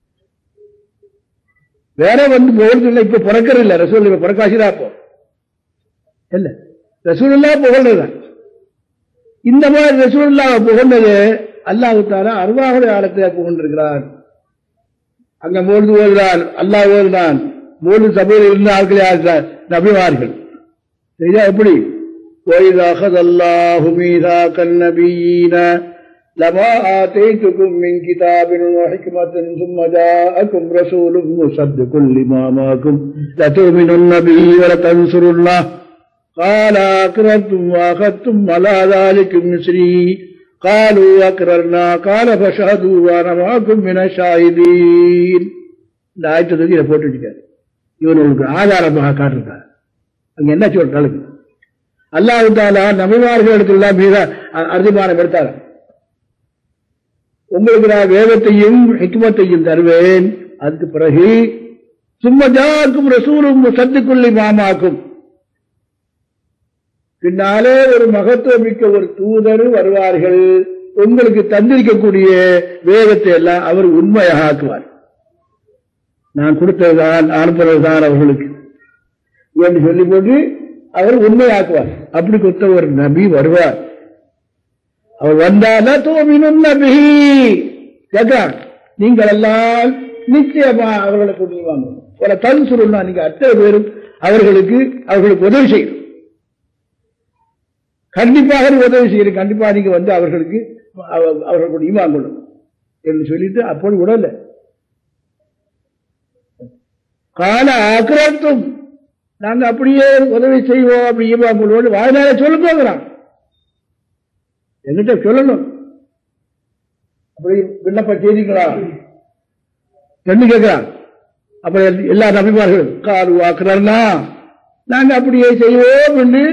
வேற வந்து புகழ் இல்லை இப்ப பிறக்கிறது இல்ல ரசூல் இப்ப பிறக்காசிதான் அப்போ இல்ல ரசூலுல்லா புகழ்றதுதான் இந்த மாதிரி ரசூலுல்லாவை புகழ்ந்தது அல்லாஹு தாலா அருவாவுடைய காலத்தில் புகழ்ந்திருக்கிறார் அங்க மூழ்கு ஓதுகிறார் அல்லாஹ் ஓதுனான் மூணு சபையில் இருந்த ஆட்கள் யார் நபிமார்கள் சரியா எப்படி وَإِذَا أَخَذَ اللَّهُ مِيثَاقَ النَّبِيِّينَ لَمَا آتَيْتُكُم مِّن كِتَابٍ وَحِكْمَةٍ ثُمَّ جَاءَكُمْ رَسُولٌ مُّصَدِّقٌ لِّمَا مَعَكُمْ لَتُؤْمِنُنَّ بِهِ وَلَتَنصُرُنَّهُ قال أقررتم وأخذتم على ذلك مصري قالوا أقررنا قال فاشهدوا وأنا معكم من الشاهدين இந்த ஆயத்தை தூக்கி இதை போட்டு வச்சுக்காரு இவன் உங்களுக்கு ஆதாரமாக காட்டிருக்கார் அங்க என்ன சொல்றாங்க அல்லாஹு தாலா நபிமார்கள் இடத்துல மீத அர்த்தமானம் எடுத்தார் உங்களுக்கு நான் வேதத்தையும் ஹிக்மத்தையும் தருவேன் அதுக்கு பிறகு சும்மஜாக்கும் ரசூலும் சத்துக்குள்ளி மாமாக்கும் பின்னாலே ஒரு மகத்துவம் மிக்க ஒரு தூதர் வருவார்கள் உங்களுக்கு தந்திருக்கக்கூடிய வேதத்தை எல்லாம் அவர் உண்மையாக ஆக்குவார் நான் கொடுத்ததுதான் அனுப்புறதுதான் அவர்களுக்கு என்று சொல்லி போட்டு அவர் உண்மையாக்குவார் அப்படி கொடுத்த ஒரு நபி வருவார் அவர் வந்தால தோமினும் நபி கேட்கிறான் நீங்கள் எல்லாம் நிச்சயமா அவர்களை கொண்டு வாங்க ஒரு தன் சொல்லணும்னா நீங்க அத்தனை பேரும் அவர்களுக்கு அவர்களுக்கு உதவி செய்யணும் கண்டிப்பாக நீ உதவி செய்யணும் கண்டிப்பா நீங்க வந்து அவர்களுக்கு அவ- அவர்களுக்கு ஈமான் கொள்ளணும் என்று சொல்லிட்டு அப்போது விடல கால ஆக்கிரத்தும் நாங்க அப்படியே உதவி செய்வோம் அப்படி ஈமான் கொள்வோம் வாயினால சொல்லுங்கிறான் என்கிட்ட சொல்லணும் அப்படி விண்ணப்பம் செய்தீங்களா என்ன கேட்கிறான் அப்புறம் எல்லா நபிமார்களும் காரு ஆக்குறாருனா நாங்க அப்படியே செய்வோம் என்று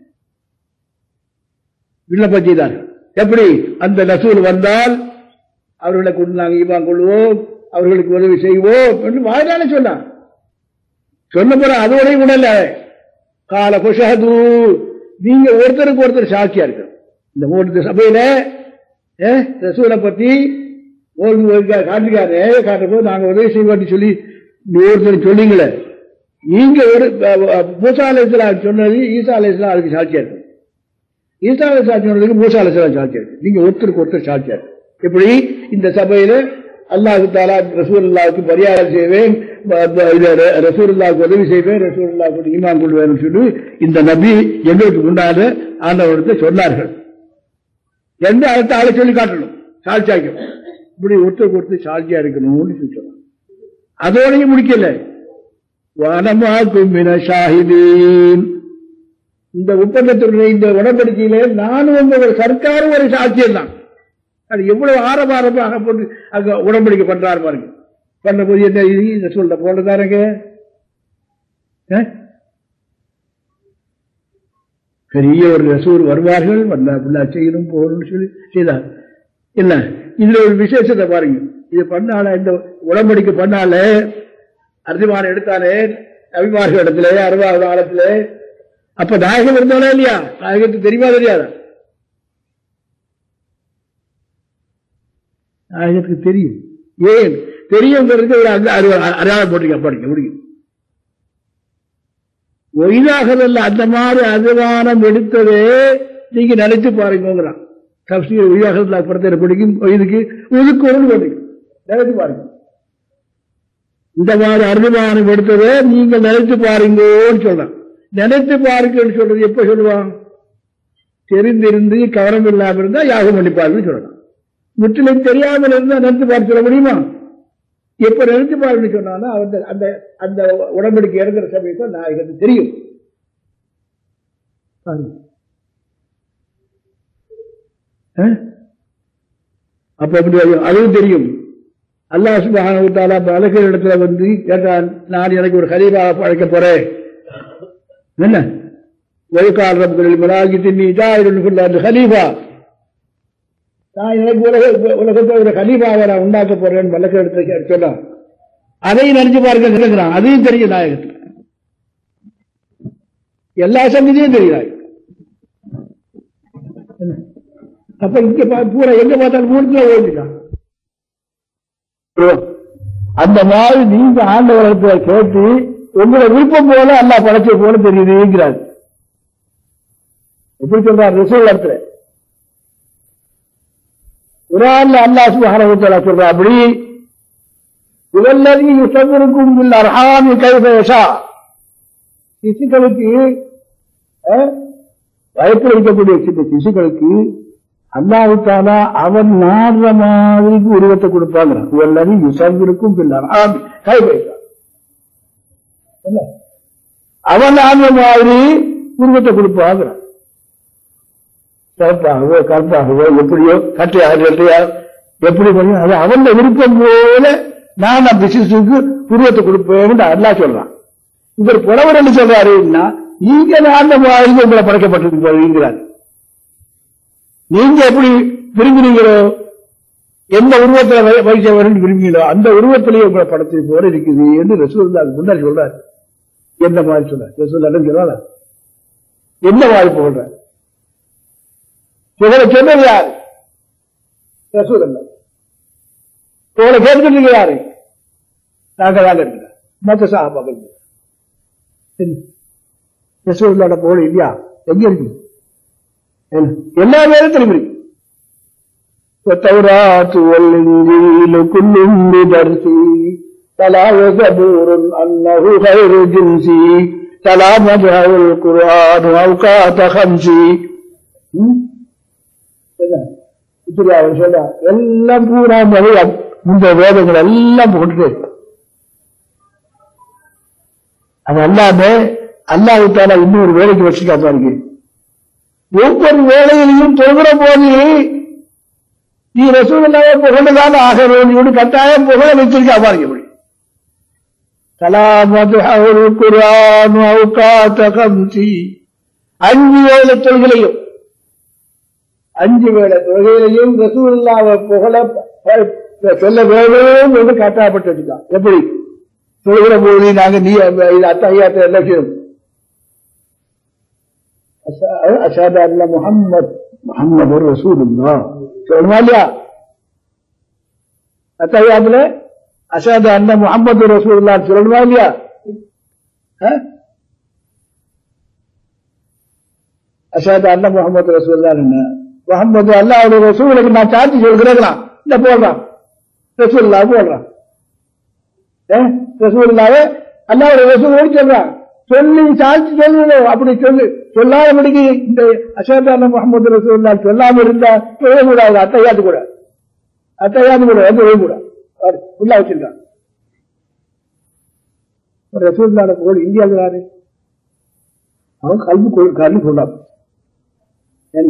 விண்ணப்பம் செய்தார்கள் எப்படி அந்த நசூல் வந்தால் அவர்களை கொண்டு நாங்கள் ஈமான் கொள்வோம் அவர்களுக்கு உதவி செய்வோம் என்று வாய்தானே சொன்னான் சொன்ன பிறகு அதோடையும் விடல கால புஷஹது நீங்க ஒருத்தருக்கு ஒருத்தர் சாட்சியா இருக்கு இந்த மூணு சபையில ஏ, ரசூலை பத்தி ஓய்வு காட்டுக்காரு காட்டுற போது நாங்க உதவி செய்வோம்னு சொல்லி நீ ஒருத்தர் சொன்னீங்களே நீங்க ஒரு மூசா அலைஸ்லாம் சொன்னது ஈசா அலைஸ்லாம் அதுக்கு சாட்சியா இருக்கு ஈசா அலை சாட்சி சொன்னதுக்கு மூசா அலைஸ்லாம் சாட்சியா இருக்கு நீங்க ஒருத்தருக்கு ஒருத்தர் சாட்சியா இருக்கு எப்படி இந்த சபையில அல்லாஹு தாலா ரசூலுல்லாவுக்கு பரிகாரம் செய்வேன் ப- ப- இது ர- ரசூலுல்லாவுக்கு உதவி செய்வேன் ரசூலுல்லாவுக்கு ஈமான் கொள்வேன் சொல்லி இந்த நபி எங்களுக்கு முன்னால ஆண்டவர்கிட்ட சொன்னார்கள் எந்த அடுத்த ஆளை சொல்லி காட்டணும் சாட்சியாக்கணும் இப்படி ஒருத்தருக்கு ஒருத்தர் சாட்சியா இருக்கணும்னு சொல்லி சொன்னாங்க அதோடையும் முடிக்கல வனமாக்கும் மின ஷாஹிதீன் இந்த ஒப்பந்தத்தினுடைய இந்த உடன்படிக்கையிலே நானும் உங்க சர்க்காரும் ஒரு சாட்சியம் தான் அது எவ்வளவு ஆரவாரமாக போட்டு அங்க உடன்படிக்கை பண்றாரு பாருங்க பண்ண போது என்ன இது இந்த சொல்ற போலதாருங்க பெரிய ஒரு ரசூர் வருவார்கள் வந்தா புள்ளா செய்யணும் போகணும்னு சொல்லி செய்தார் இல்ல இதுல ஒரு விசேஷத்தை பாருங்க இது பண்ணால இந்த உடம்படிக்கை பண்ணால அர்த்தமான எடுத்தாலே அபிமார்கள் இடத்துல அறுபதாவது காலத்துல அப்ப நாயகம் இருந்தாலே இல்லையா நாயகத்துக்கு தெரியுமா தெரியாதா நாயகத்துக்கு தெரியும் ஏன் தெரியுங்கிறது ஒரு அங்க அறு- அடையாளம் போட்டிருக்க படிக்க முடியும் ஒய்தாகதல்ல அந்த மாதிரி அதிவானம் எடுத்ததே நீங்க நினைத்து பாருங்கிறான் தப்சீர் ஒய்தாகதல்ல படத்தை பிடிக்கும் இதுக்கு ஒதுக்குறன்னு போட்டிருக்கும் நினைத்து பாருங்க இந்த மாதிரி அருமானம் எடுத்ததை நீங்க நினைத்து பாருங்கன்னு சொல்றான் நினைத்து பாருங்கன்னு சொல்றது எப்ப சொல்லுவான் தெரிந்திருந்து கவனம் இல்லாம இருந்தா யாகம் பண்ணி பாருன்னு சொல்லலாம் முற்றிலும் தெரியாமல் இருந்தா நினைத்து பார்த்து சொல்ல முடியுமா எப்ப நினைச்சு பாருன்னு சொன்னாலும் அந்த அந்த அந்த உடம்படிக்கை இறங்குற சமயத்தில் நாயகத்துக்கு தெரியும் அப்ப எப்படி அதுவும் தெரியும் அல்லாஹ் சுபான அழகர் இடத்துல வந்து கேட்டான் நான் எனக்கு ஒரு ஹலீஃபா அழைக்க போறேன் என்ன ஒழுக்கால் ரப்புகளில் மிராஜித்து நீ ஜாயிரு ஹலீஃபா நான் எனக்கு உலக உலகத்தை ஒரு ஹலீஃபாவை நான் உண்டாக்க போறேன் வழக்கு எடுத்து சொன்னான் அதையும் நினைச்சு பாருங்க நினைக்கிறான் அதையும் தெரியும் நாயகத்துக்கு எல்லா சங்கதியும் தெரியும் அப்ப இங்க பூரா எங்க பார்த்தாலும் மூணுல ஓடிட்டான் அந்த மாதிரி நீங்க ஆண்டவரத்தை கேட்டு உங்களை விருப்பம் போல அல்லா படைச்ச போல தெரியுதுங்கிறார் எப்படி சொல்றார் ரிசல்ட் இடத்துல குரான்ல அல்லா சுபஹானஹு சொல்றா அப்படி இவல்லதி யுசவ்விருக்கும் பில் அர்ஹாமி கைஃப யஷா சிசுக்களுக்கு வயத்தில் இருக்கக்கூடிய சில சிசுக்களுக்கு அல்லாவுக்கான அவன் நாடுற மாதிரிக்கு உருவத்தை கொடுப்பாங்கிறான் இவல்லதி யுசவ்விருக்கும் பில் அர்ஹாமி கைஃப யஷா அவன் ஆடுற மாதிரி உருவத்தை கொடுப்பாங்கிறான் சிறப்பாகவோ கற்பாகவோ எப்படியோ கட்டையாக ரெட்டையா எப்படி பண்ணி அது அவன் விருப்பம் போல நான் அந்த சிசுக்கு உருவத்தை கொடுப்பேன் அல்லா சொல்றான் இவர் புலவர் என்ன சொல்றாருன்னா நீங்க அந்த மாதிரி உங்களை படைக்கப்பட்டிருக்கு போகிறார் நீங்க எப்படி விரும்புறீங்களோ எந்த உருவத்தில் வைக்க வேண்டும் விரும்புகிறீங்களோ அந்த உருவத்திலேயே உங்களை படத்தை போல இருக்குது என்று ரசூல்லா முன்னாடி சொல்றாரு எந்த மாதிரி சொல்றாரு ரசூல்லா சொல்றாரா எந்த மாதிரி போடுறாரு புகழ சொன்னது யாரு ரசூல் புகழ கேட்கிறது யாரு நாங்க தான் இருக்கிறோம் மொத்த சாபாக்கள் ரசூல்லோட புகழ் இல்லையா எங்க இருக்கு எல்லா நேரத்திலும் இருக்கு والتوراة والإنجيل كل بدرسي فلا وزبور أنه غير جنسي فلا مدعو القرآن أوقات خمسي இப்படி அவர் சொல்ற எல்லாம் பூரா மொழி இந்த வேதங்கள் எல்லாம் போட்டுட்டு அது எல்லாமே அல்லாவிட்டால இன்னொரு வேலைக்கு வச்சுக்கா பாருங்க ஒவ்வொரு வேலையிலையும் தொழுகிற போது நீ ரசூலாவை புகழ்ந்துதான் ஆக வேண்டும் கட்டாயம் புகழ வச்சிருக்கா பாருங்க இப்படி கலாமது குரான் அஞ்சு வேலை தொழிலையும் அஞ்சு வேலை தொழுகையிலையும் ரசூல்லாவை புகழ சொல்ல வேண்டும் என்று காட்டப்பட்டிருக்கான் எப்படி சொல்கிற போது நாங்க நீ அத்தையாத்த என்ன செய்யும் அஷாதா அல்ல முகம்மது முகம்மது ஒரு ரசூலுல்லா சொல்லணுமா இல்லையா அத்தையாத்துல அஷாதா அல்ல முகம்மது ரசூலுல்லா சொல்லணுமா இல்லையா அஷாதா அல்ல முகமது ரசூல்லா என்ன முகமது அல்லாவுடைய ரசூலுக்கு நான் சாட்சி சொல்கிறேன் இந்த போடுறான் ரசூல்லா போடுறான் ரசூல்லாவே அல்லாவுடைய ரசூலோடு சொல்றான் சொல்லி சாட்சி சொல்லணும் அப்படி சொல்லு சொல்லாதபடிக்கு இந்த அஷாதான முகமது ரசூல்லா சொல்லாம இருந்தா சொல்லக்கூடாது அத்தையாது கூட அத்தையாது கூட வந்து விழக்கூடாது ஃபுல்லா வச்சிருக்கான் ரசூல்லாட புகழ் இந்தியாவில் யாரு அவன் கல்வி கொடுக்காருன்னு சொல்றான் என்ன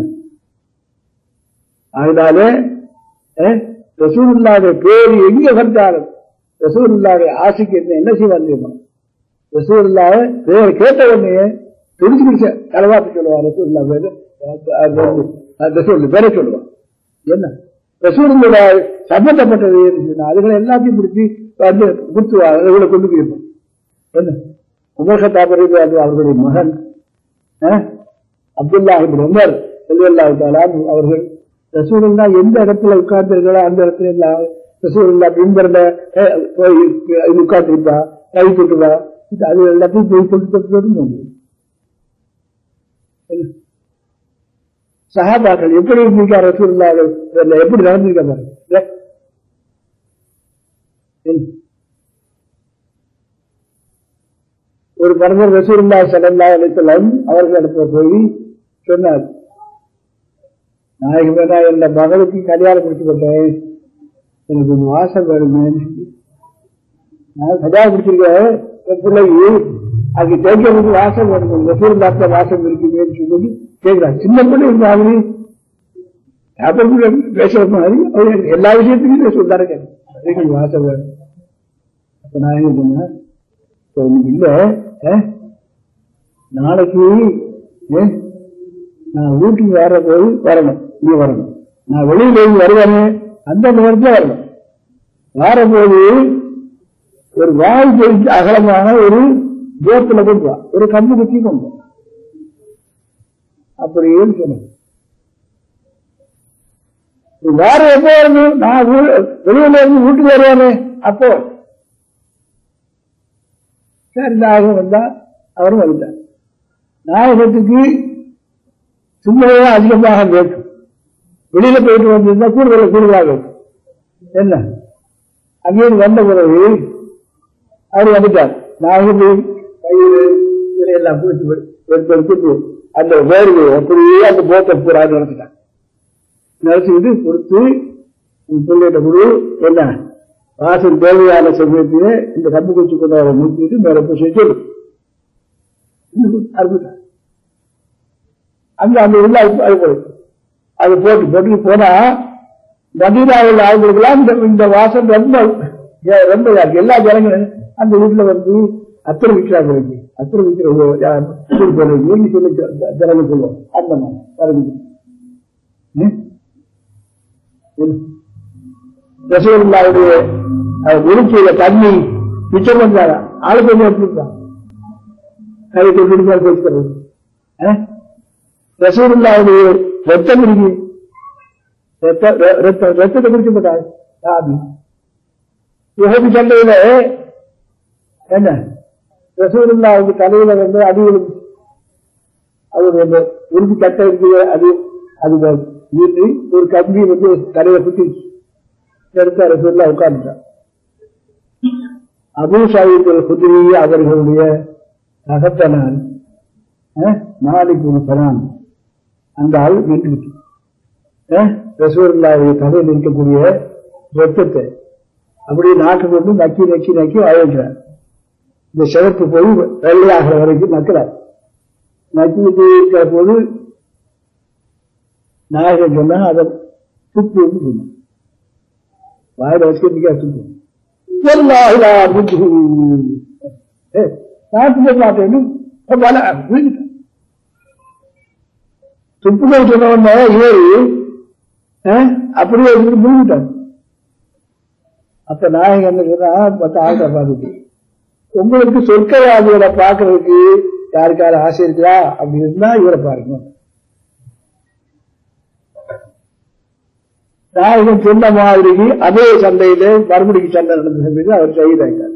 அதனால ரசூல்லாவுடைய பேர் எங்க வந்தாலும் ரசூல்லாவுடைய ஆசைக்கு என்ன என்ன செய்வார் தெரியுமா ரசூல்லாவை பேர் கேட்ட உடனே துடிச்சு பிடிச்ச கலவாத்து சொல்லுவான் ரசூல்லா பேரு ரசூல் பேரை சொல்லுவான் என்ன ரசூலோட சம்பந்தப்பட்டது அதுகளை எல்லாத்தையும் பிடிச்சி வந்து குத்துவாங்க அதுகளை கொண்டு போயிருப்போம் என்ன உமர்கத்தாபரி அவர்களுடைய மகன் அப்துல்லா உமர் செல்வல்லா அவர்கள் ரசூலுல்லா எந்த இடத்துல உட்கார்ந்துருக்கா அந்த இடத்துல எல்லாம் ரசூலுல்லா பிம்பர்ல உட்கார்ந்துருப்பா கை தொட்டுவா அது எல்லாத்தையும் போய் தொட்டு சகாபாக்கள் எப்படி இருந்திருக்கா ரசூலுல்லா எப்படி நடந்திருக்கா பாருங்க ஒரு மனிதர் ரசூலுல்லா சல்லா அலிசல்லாம் அவர்களிடத்துல போய் சொன்னார் நாளைக்கு வேணா என் மகளுக்கு கல்யாணம் முடிச்சு போட்டேன் எனக்கு கொஞ்சம் ஆசை வேணுமே நான் கல்யாணம் முடிச்சிருக்கேன் என் பிள்ளைக்கு அது கேட்கறதுக்கு வாசம் வேணும் ரசூல்லாத்த வாசம் இருக்குதுன்னு சொல்லி கேட்கிறாங்க சின்ன பிள்ளை இருந்தாங்க அப்புறம் பேசுற மாதிரி அவர் எல்லா விஷயத்துக்கும் பேசுவது தானே கேட்கும் வாசம் வேணும் அப்ப நான் என்ன சொன்னேன் "சரி, இன்னைக்கு இல்ல ஆ? நாளைக்கு ஏ, நான் வீட்டுக்கு வர போது வரணும் இங்க வரணும் நான் வெளியில இருந்து வருவானே அந்த நேரத்துல வரணும் வரபோது ஒரு வாய் தெரிஞ்சு அகலமான ஒரு தூரத்துல கொண்டு வா ஒரு கம்பு குத்தி கொண்டு வா. அப்படின்னு சொன்னேன் நீ வேற எப்போ வரணும் நான் வீ- வெளியில இருந்து வீட்டுக்கு வருவானே அப்போ சரி நாயகம் வந்தா அவரும் வந்தார் நாயகத்துக்கு சும்மாவே அதிகமாக கேட்கும் வெளியில போயிட்டு வந்திருந்தா கூடுதல கூடுதலாக இருக்கும் என்ன அங்கேயிருந்து வந்த பிறகு அவர் வந்துட்டார் நாயகம் போய் கையில் இதுல எல்லாம் பூச்சி எடுத்து எடுத்து அந்த வேர்வு அப்படியே அந்த போத்தை பூரா நடத்திட்டான் நினைச்சுக்கிட்டு கொடுத்து உன் பிள்ளைகிட்ட கொடு என்ன வாசல் தேவையான சமயத்திலே இந்த கம்பு குச்சி கொண்டு வர நிறுத்திட்டு மேல போய் செஞ்சு அற்புதம் அங்க அந்த உள்ள அது அது போய் அது போட்டு போட்டு போனா மதீனாவில் ஆளுங்களுக்கெல்லாம் இந்த இந்த வாசம் ரொம்ப ஏ- ரொம்ப இதா இருக்கு. எல்லா ஜனங்களும் அந்த வீட்டுல வந்து அத்தனை விற்கிறாங்க இருக்கு அத்தனை விற்கிற சொல்லி சொல்லி ஜ- ஜனங்கள் சொல்லுவோம் அந்த மாதிரி வரவில்லை. ம்? ம். ரசூலுல்லாவுடைய உருச்சியில தண்ணி மிச்சம் பண்றாரா ஆளு கொஞ்சம் எடுத்துருக்கான் கை கொண்டு பேசுறது ரசூலுல்லாவுடைய ரத்தம் இருக்கு ரத்த- ர- ரத்த- ரத்தத்தை குடிக்க மாட்டார் சாமி யுகதி சண்டையில என்ன ரசூலுல்லாவுக்கு தலையில வந்து அடிவில் அவர் அந்த உறுதி கட்டை இருக்கு அது அது நீட்டி ஒரு கம்பி வந்து தலையில குத்திருச்சு எடுத்து ரசூல்லா உட்கார்ந்துட்டார் அபு சாஹிப் குதிரி அவர்களுடைய நகத்தனான் மாலிக் சனான் அந்த ஆள் நின்றுட்டு ரசூல்லாவுடைய தலையில் இருக்கக்கூடிய ரத்தத்தை அப்படியே நாக்கு கொண்டு நக்கி நக்கி நக்கி வாழ்கிறார் இந்த சிவப்பு போய் வெள்ளையாகிற வரைக்கும் நக்கிறார் நக்கிட்டு இருக்கிற போது நாயகன் சொன்னா அதை துப்பு சொன்னான் வாயில வச்சுக்கிறதுக்கே துப்பு எல்லா புத்தி சாப்பிட மாட்டேன்னு பல விழுந்துட்டான். துப்புகள் சொன்ன உடனே ஏறி அஹ், அப்படியே இருந்து விழுந்துட்டான் அப்ப நாயகம் என்ன சொன்னா மத்த ஆள்கிட்ட பார்த்துட்டு உங்களுக்கு சொர்க்கவாதிகளை பார்க்கறதுக்கு யாருக்காரு ஆசை இருக்குதா அப்படி இருந்தா இவரை பாருங்க நாயகன் சொன்ன மாதிரிக்கு அதே சண்டையில மறுபடிக்கு சண்டை நடந்த சமயத்தில் அவர் ஷஹீதாயிட்டார்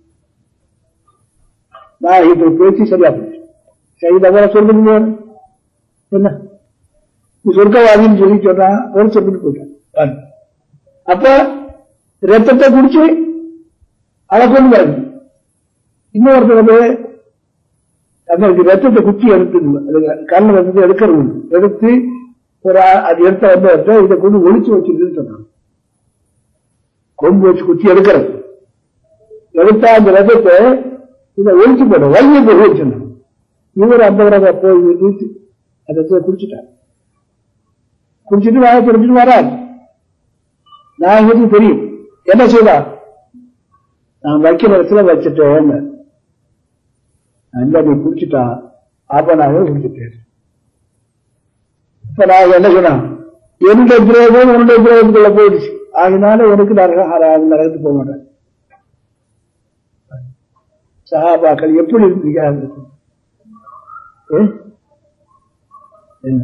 நாயகத்தை பேச்சு சரியா போச்சு ஷஹீதாக சொல்லுங்க என்ன நீ சொர்க்கவாதின்னு சொல்லி சொன்னான் ஒரு சொல்லிட்டு போயிட்டான் அப்ப ரத்தத்தை குடிச்சு அதை கொண்டு வருது இன்னொருத்தர் வந்து தங்களுக்கு ரத்தத்தை குச்சி எடுத்து கண்ணை வந்து எடுக்கிறது உண்டு. எடுத்து ஒரு ஆ- அது எடுத்த வந்து இதை கொண்டு ஒளிச்சு வச்சிருக்குன்னு சொன்னாங்க கொம்பு வச்சு குச்சி எடுக்கிறது எடுத்தா அந்த ரத்தத்தை இதை ஒளிச்சு போட வலிய போய் வச்சிருந்தாங்க இவர் அந்த விரத போய் வீட்டு அந்த ரத்தத்தை குடிச்சிட்டார் குடிச்சிட்டு வாய குடிச்சிட்டு வராரு நான் எங்களுக்கு தெரியும் என்ன செய்தா நான் வைக்கிற இடத்துல வச்சுட்டேன் அந்த நீ குடிச்சிட்டா அப்ப நான் குடிச்சிட்டேன் இப்ப நான் என்ன சொன்னா என்னுடைய துரோகம் உன்னுடைய துரோகத்துக்குள்ள போயிடுச்சு அதனால உனக்கு நரகம் ஹராம் நரகத்துக்கு போக மாட்டேன் சஹாபாக்கள் எப்படி இருந்தீங்க ஏ? என்ன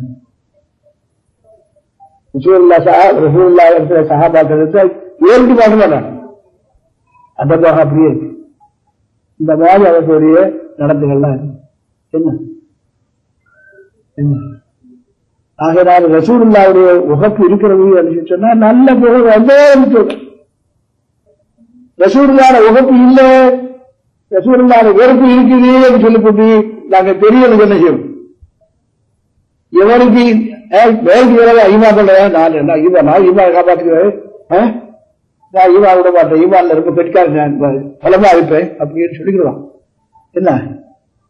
ரசூலுல்லா சஹா ரசூலுல்லா இடத்துல சஹாபாக்கள் இருந்தா ஏறிட்டு பார்க்க மாட்டாங்க அந்த பாகம் அப்படியே இருக்கு இந்த மாதிரி அவர்களுடைய நடந்துகள்லாம் இருக்கு என்ன என்ன ஆகையால் ரசூலுல்லாவுடைய உகப்பு இருக்கிறது என்று சொன்னா நல்ல புகழ் வந்தே சொல்றேன் ரசூலுல்லான உகப்பு இல்லை ரசூலுல்லான வெறுப்பு இருக்குது என்று சொல்லிப்பட்டு நாங்க தெரியல என்ன செய்யும் எவனுக்கு வேலைக்கு வேலை ஈமா பண்றேன் நான் என்ன ஈமா நான் ஈமா காப்பாற்றுக்கிறேன் ஆ? நான் ஈமா விட மாட்டேன் ஈமான்ல இருக்க பெட்காரன் நான் பலமா இருப்பேன் அப்படின்னு சொல்லிக்கலாம் என்ன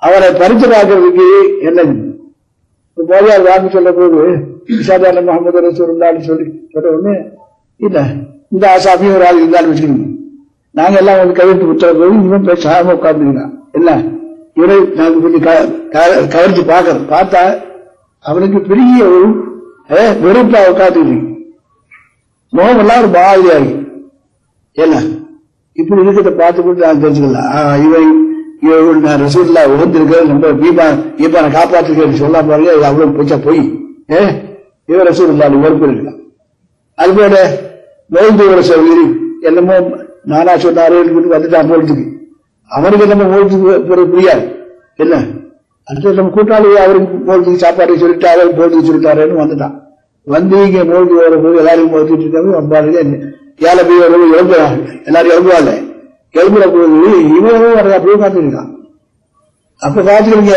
அவரை பறித்து பார்க்கறதுக்கு என்ன போலியார் வாக்கு சொல்ல போது சாதாரண முகமது ரசூல்லான்னு சொல்லி சொல்ற உடனே இல்ல இந்த ஆசாமியும் ஒரு ஆள் இருந்தாலும் வச்சுக்கணும் நாங்க எல்லாம் வந்து கையெழுத்து கொடுத்த போது இவன் பேசாம உட்கார்ந்துருக்கான் என்ன இவரை நாங்க கொஞ்சம் க- க- கவனிச்சு பார்க்கறோம் பார்த்தா அவனுக்கு பெரிய ஒரு அஹ், வெறுப்பா உட்காந்துருக்கு முகமெல்லாம் ஒரு மாதிரியா இருக்கு என்ன இப்படி இருக்கிறத பார்த்துக்கிட்டு நான் தெரிஞ்சுக்கலாம் ஆ, இவன் இவன் நான் ரசூல்லா உகந்திருக்கிறேன் நம்ம பீமா ஈபானை காப்பாற்றுக்கிறேன் சொல்லாம பாருங்க இது அவ்வளவு போச்சா போய் ஏ இவன் ரசூல்லா வெறுப்பு இருக்கலாம் அதுபோல மோந்து ஒரு சௌகரி என்னமோ நானா சொன்னாரு வந்துட்டான் போலத்துக்கு அவனுக்கு நம்ம போலத்துக்கு போறது புரியாது என்ன அடுத்து நம்ம கூட்டாளி அவருக்கு போலத்துக்கு சாப்பாடு சொல்லிட்டு அவருக்கு போலத்துக்கு சொல்லிட்டாருன்னு வந்துட்டான் வந்து இங்க மோல்டு வர போது எல்லாரும் மோதிட்டு இருக்காங்க வந்தாருங்க ஏழை போய் வரவும் எழுப்புறாங்க எல்லாரும் எழுப்புவாங்க எழுப்புற போது இவனும் வர அப்படியே பார்த்துருக்கான் அப்ப பாத்துக்கிறீங்க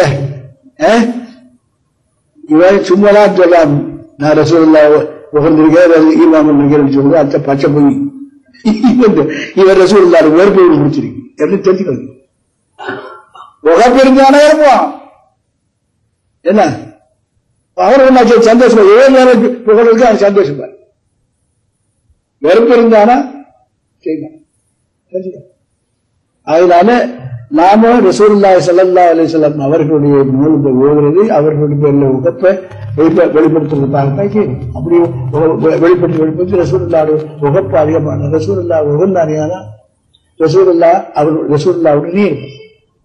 இவன் சும்மாதான் சொல்லலாம் நான் ரசூல்லா உகந்திருக்கேன் ஈமாம் இருக்கிறேன்னு சொல்றது அத்த பச்சை பொய் இவன் இவன் ரசூல்லா வேறுபு முடிச்சிருக்கு எப்படி தெரிஞ்சுக்கிறது உகப்பு இருந்தானே இருப்பான் என்ன அவர் என்ன சந்தோஷம் ஏழு நேரம் புகழுக்கு அவன் சந்தோஷமா வெறுப்பு இருந்தானா செய்யலாம் தெரிஞ்சுக்க. அதனால நாம ரசூலுல்லாஹி ஸல்லல்லாஹு அலைஹி வஸல்லம் அவர்களுடைய நூலை ஓதுறது அவர்களுடைய பேர்ல உகப்பை வெளிப்ப- வெளிப்படுத்துறதுக்காகத்தான் செய்யணும். அப்படி உ- உ- வெளிப்படுத்தி வெளிப்படுத்தி ரசூலுல்லாஹ் உகப்பு அதிகமான ரசூலுல்லா உகந்த அறியானா ரசூலுல்லா அவர் ரசூலுல்லாவுடனே இருக்கும்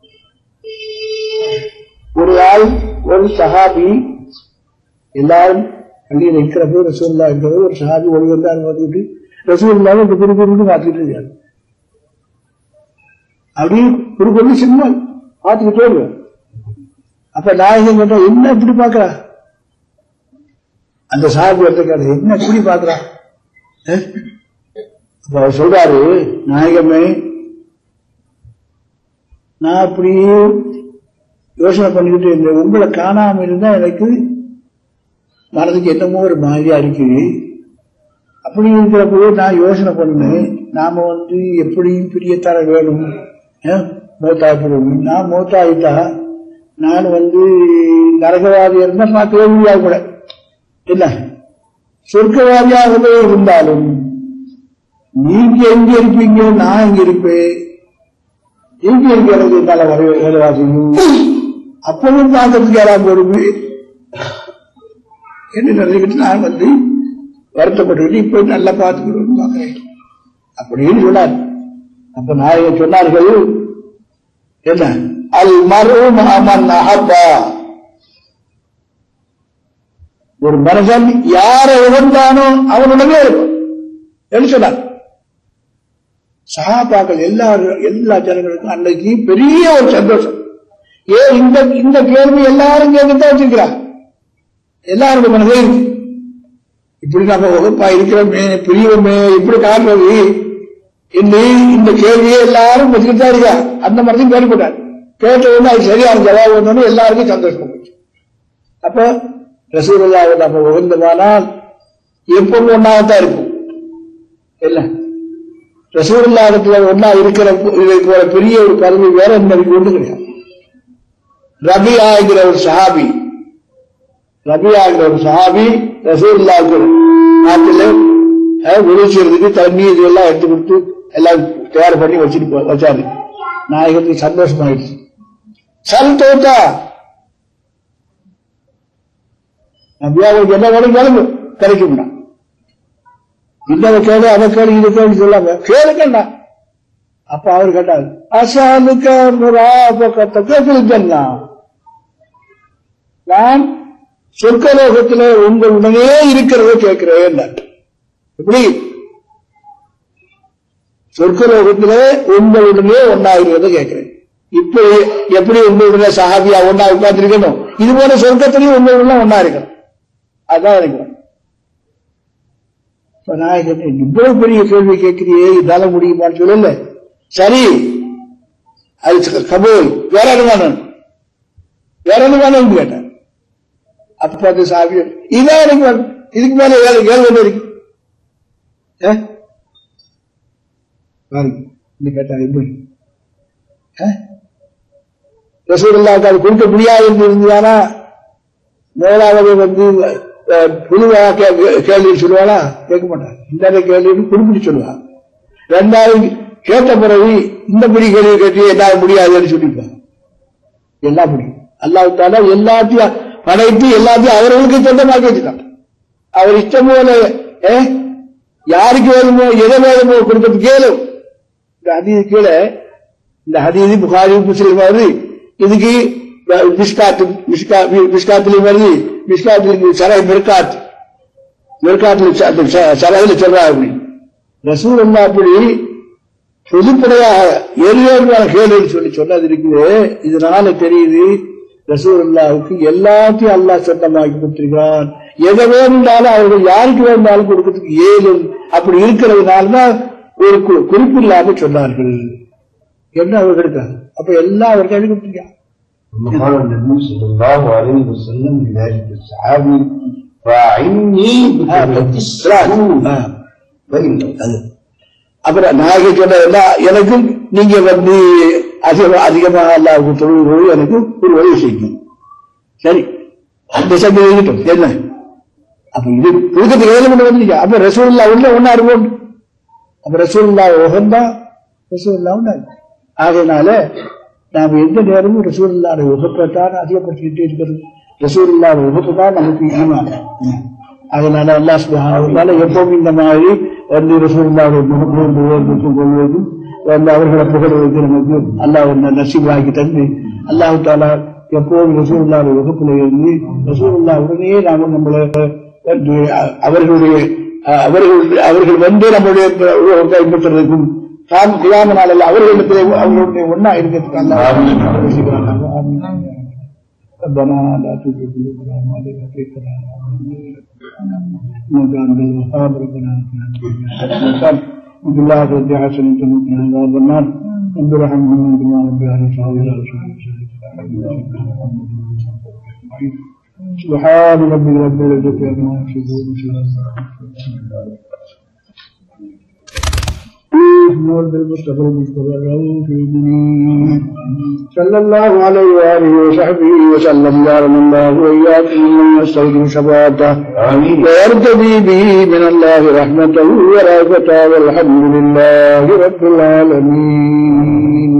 ஒரு ஆள் ஒரு சஹாபி எல்லாரும் பள்ளியில் இருக்கிறப்போ ரசூல்லா இருக்கிறது ஒரு சஹாபி ஒளி வந்து பார்த்துக்கிட்டு ரசூல்லாவை இந்த குரு குருன்னு பார்த்துக்கிட்டு இருக்காரு அப்படியே குரு குரு சும்மா பார்த்துக்கிட்டே இருக்காரு அப்ப நான் என்ன கேட்டேன் என்ன இப்படி பாக்குறா அந்த சாஹாபி எடுத்துக்காரு என்ன இப்படி பாக்குறா அஹ்? அப்ப அவர் சொல்றாரு நாயகமே நான் அப்படியே யோசனை பண்ணிக்கிட்டு இருந்தேன் உங்களை காணாம இருந்தா எனக்கு மனதுக்கு என்னமோ ஒரு மாதிரியா இருக்கு அப்படி இருக்கிறப்போ நான் யோசனை பண்ணேன் நாம வந்து எப்படியும் பிரியத்தர வேணும் ஏன்? மூத்தாயிப்படும் நான் மூத்தாயிட்டா நான் வந்து நரகவாதி இருந்தா நான் கேள்வியாக கூட இல்ல சொர்க்கவாதியாகவே இருந்தாலும் நீங்க எங்க இருப்பீங்க நான் எங்க இருப்பேன் எங்க இருக்கிறது தலை வேலைவாசியும் அப்பவும் பார்க்கறதுக்கு யாராவது பொறுமை என்று நினைக்கிட்டு நான் வந்து வருத்தப்பட்டுக்கிட்டு இப்ப நல்லா பார்த்துக்கணும்னு பார்க்கிறேன் அப்படின்னு சொன்னார் அப்ப நாயகர் சொன்னார்கள் என்ன அல் மரும் அமன் அஹப்பா ஒரு மனுஷன் யாரை உணர்ந்தானோ அவனுடனே இருக்கும் என்று சொன்னார் சகாபாக்கள் எல்லா எல்லா ஜனங்களுக்கும் அன்னைக்கு பெரிய ஒரு சந்தோஷம் ஏன் இந்த இந்த கேள்வி எல்லாரும் கேட்டுதான் வச்சிருக்கிறாங்க எல்லாருடைய மனதே இருக்கு இப்படி நம்ம வகுப்பா இருக்கிறோமே பிரியோமே இப்படி காட்டுறது இன்னி இந்த கேள்வியை எல்லாரும் வச்சுக்கிட்டு தான் இருக்கா அந்த மனதையும் கேட்டுப்பட்டார் கேட்ட உடனே அது சரியான ஜவாபு வந்தோடனே எல்லாருக்கும் சந்தோஷம் போச்சு அப்போ ரசூலுல்லாவை நம்ம உகந்தமானால் எப்பவும் ஒன்னாகத்தான் இருக்கும் இல்ல ரசூலுல்லாஹத்துல ஒன்னா இருக்கிற இதை போல பெரிய ஒரு கருவி வேற என்ன ஒன்று கிடையாது ரபி ஆகிற ஒரு சஹாபி ரபி ஆகிற ஒரு சஹாபி ரசூலுல்லாஹ்க்கு நாட்டில் உதவிச்சதுக்கு தண்ணி இதெல்லாம் எடுத்து கொடுத்து எல்லாம் தயார் பண்ணி வச்சுட்டு போ- வச்சாரு நாயகத்துக்கு சந்தோஷமாயிடுச்சு சந்தோஷா நபியாவுக்கு என்ன வேணும் கிளம்பு கிடைக்கும்னா இந்த கேளு அதை கேளு இது கேளு சொல்லாம கேளுக்கண்ணா அப்ப அவர் கேட்டார் அசாலுக்க முராபகத்துக்கு நான் சொர்க்கலோகத்துல உங்களுடனே இருக்கிறத கேட்கிறேன் எப்படி சொர்க்கலோகத்துல உங்களுடனே ஒன்னாகிறத கேட்கிறேன் இப்ப எப்படி உங்களுடைய சஹாபியா ஒன்னா உட்கார்ந்துருக்கணும் இது போல சொர்க்கத்திலையும் உங்களுடன் ஒன்னா இருக்கணும் அதான் எனக்கு வேணும். இப்ப நான் கேட்டேன் இவ்வளவு பெரிய கேள்வி கேட்கிறியே இதால முடியுமான்னு சொல்லல சரி அது கபூல் வேற என்ன வேணும் வேற என்ன வேணும்னு கேட்டேன் அப்ப அது சாமி இதான் எனக்கு வேணும் இதுக்கு மேல வேற கேள்வி என்ன இருக்கு ஏ? பாருங்க இந்த கேட்டா எப்படி ஏ? ரசூலுல்லாவுக்கு அது கொடுக்க முடியாது என்று இருந்ததானா முதலாவது வந்து அஹ், புதுவாக கே- கேள்வி சொல்லுவாளா கேட்க மாட்டான் இந்த கேள்வி குறிப்பிட்டு சொல்லுவான் ரெண்டாவது கேட்ட பிறகு இந்த பிடி கேள்வி கேட்டு எல்லாம் முடியாதுன்னு சொல்லிப்பான் எல்லாம் முடியும் அல்லாஹால எல்லாத்தையும் படைத்து எல்லாத்தையும் அவர்களுக்கு சொந்தமாக்கி வச்சுட்டான் அவர் இஷ்டம் போல ஏ, யாருக்கு வேணுமோ எதை வேணுமோ கொடுத்தது கேளும் இந்த ஹதீது கீழே இந்த ஹதீது புகாரி முஸ்லிம் வருது இதுக்கு மிஸ்காத்து மிஸ்கா மிஸ்காத்துலையும் வருது மிஸ்காத்துல சரை மிர்காத் மிர்காத்துல சரையில் சொல்றாங்க ரசூல் அல்லா அப்படி பொதுப்படையாக எரியமான கேளுன்னு சொல்லி சொன்னது இருக்குது இதனால தெரியுது ரசூல் அல்லாவுக்கு எல்லாத்தையும் அல்லாஹ் சொந்தமாக்கி கொடுத்திருக்கிறான் எதை வேணும்னாலும் அவர்கள் யாருக்கு வேணும்னாலும் கொடுக்கறதுக்கு ஏழும் அப்படி இருக்கிறதுனால தான் ஒரு கு- குறிப்பு இல்லாம சொன்னார்கள் என்ன அவர்களுக்கு அப்ப எல்லாம் அவருக்கு எழுதி கொடுத்துருக்கான் ثم قال النبي صلى الله عليه وسلم لذلك الصحابي فاعني بكلمة السكون فإن அது அப்புறம் நாயகி சொன்னதுன்னா எனக்கும் நீங்க வந்து அதிகமா அதிகமாக அல்லாவுக்கு தொழுவது எனக்கு ஒரு உதவி செய்யணும் சரி அந்த சக்தி இருக்கட்டும் என்ன அப்ப இது புழுக்கத்துக்கு ஏழு மணி வந்து அப்ப ரசூல்லா உள்ள ஒன்னா இருக்கும் அப்ப ரசூல்லா உகந்தா ரசூல்லா உண்டாது ஆகையினால நாம் எந்த நேரமும் ரசூல்லாட உகப்பத்தான் அதிகப்படுத்திக்கிட்டே இருக்கிறது ரசூல்லாட உகப்பு தான் நமக்கு ஈமான் அதனால அல்லாஹ் சுப்ஹானஹு வ தஆலா எப்பவும் இந்த மாதிரி வந்து ரசூலுல்லாஹ்வுடைய முகப்போடு பெற்றுக் கொள்வதும் வந்து அவர்களை புகழ்வதற்கு நமக்கு அல்லாஹ் ஒரு நசீபாக்கி தந்து அல்லாஹ் தாலா எப்போதும் ரசூலுல்லாஹ்வுடைய வகுப்புல இருந்து ரசூலுல்லா உடனே நாம நம்மளை வந்து அ- அவர்களுடைய அ- அவர்கள் அவர்கள் வந்து நம்முடைய உறவை கைப்பற்றுறதுக்கும் காம் கியாம நாளில் அவர்களிடத்திலே அவர்களுடைய ஒன்னா இருக்கிறதுக்கு அல்லாஹ் யோசிக்கிறாங்க. ஆமீன். ربنا لا تزغ قلوبنا بعد إذ هديتنا إنك أنت الوهاب ربنا آتنا في الدنيا حسنة وفي الآخرة حسنة وقنا عذاب النار رب ارحمهم كما ربياني صغيرا سبحان ربك رب العزة عما يصفون وسلام على المرسلين بالمصطفى المصطفى الرؤوف المبين صلى الله عليه واله وصحبه وسلم بارك الله واياكم من يستودع شفاعته آمين ويرتدي به من الله رحمته ورافته والحمد لله رب العالمين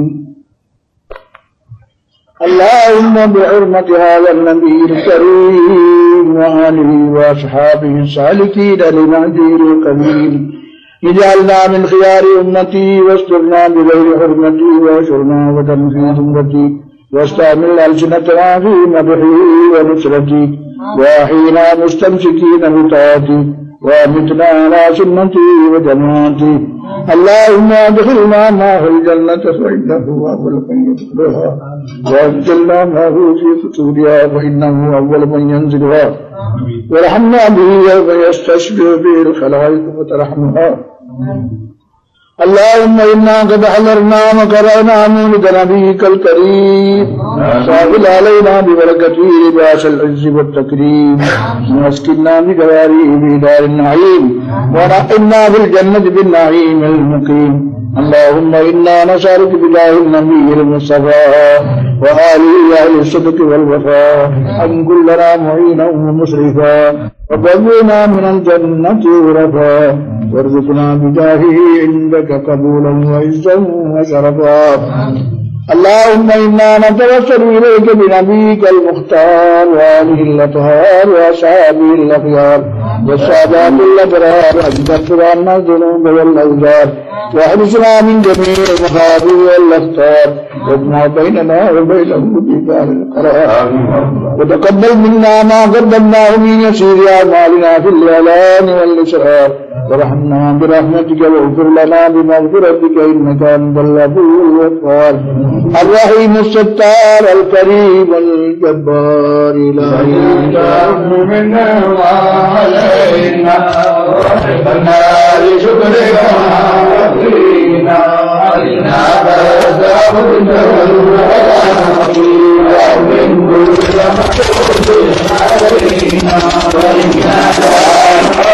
اللهم بحرمة هذا النبي الكريم وآله وأصحابه السالكين لنهجه القبيل اجعلنا من خيار أمتي واسترنا بغير حرمتي واشرنا وطن في زمرتي واستعمل ألسنتنا في مدحه ونصرتي وأحينا مستمسكين بطاعتي وأمتنا على سنتي وجماعتي اللهم ادخلنا معه الجنة فإنه أول من يدخلها وأدخلنا معه في فتورها فإنه أول من ينزلها ورحمنا به يوم يستشفع به الخلائق فترحمها اللهم إنا قد حضرنا وقرأنا مولد نبيك الكريم فاغل علينا ببركته لباس العز والتكريم واسكننا بجواره في دار النعيم ونعمنا في الجنة بالنعيم المقيم اللهم إنا نسألك بجاه النبي المصطفى وآله أهل الصدق والوفاء أن كلنا معينا ومسرفا وبلغنا من الجنة غرفا وارزقنا بجاهه عندك قبولا وعزا وشرفا اللهم إنا نتوسل إليك بنبيك المختار وآله الأطهار وأصحابه الأخيار والسادات الأبرار أن تغفر عنا الذنوب والأوزار واحرسنا من جميع المخاطر والأخطار واجمع بيننا وبينهم في دار القرار وتقبل منا ما قدمناه من يسير أعمالنا في الإعلان والإسرار وارحمنا برحمتك واغفر لنا بمغفرتك إنك أنت الغفور الغفار الرحيم الستار الكريم الجبار لا إله منا وعلينا ورزقنا لشكرك وعافينا علينا فاستغفرك ومن كل مقصود علينا وإنا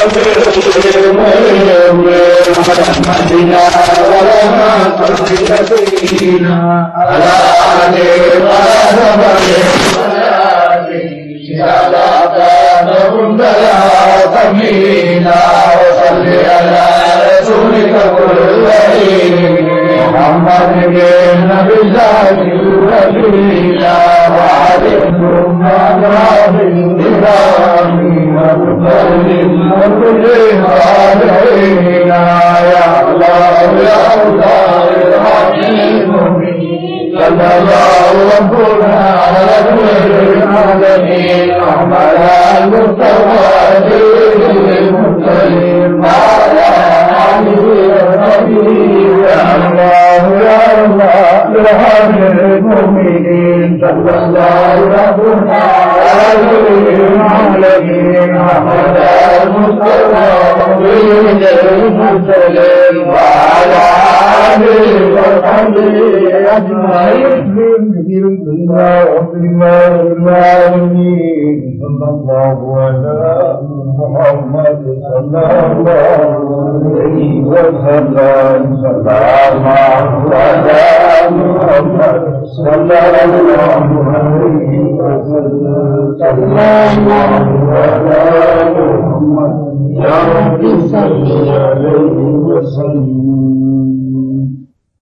محمدنا ولا تصل فينا على وسلم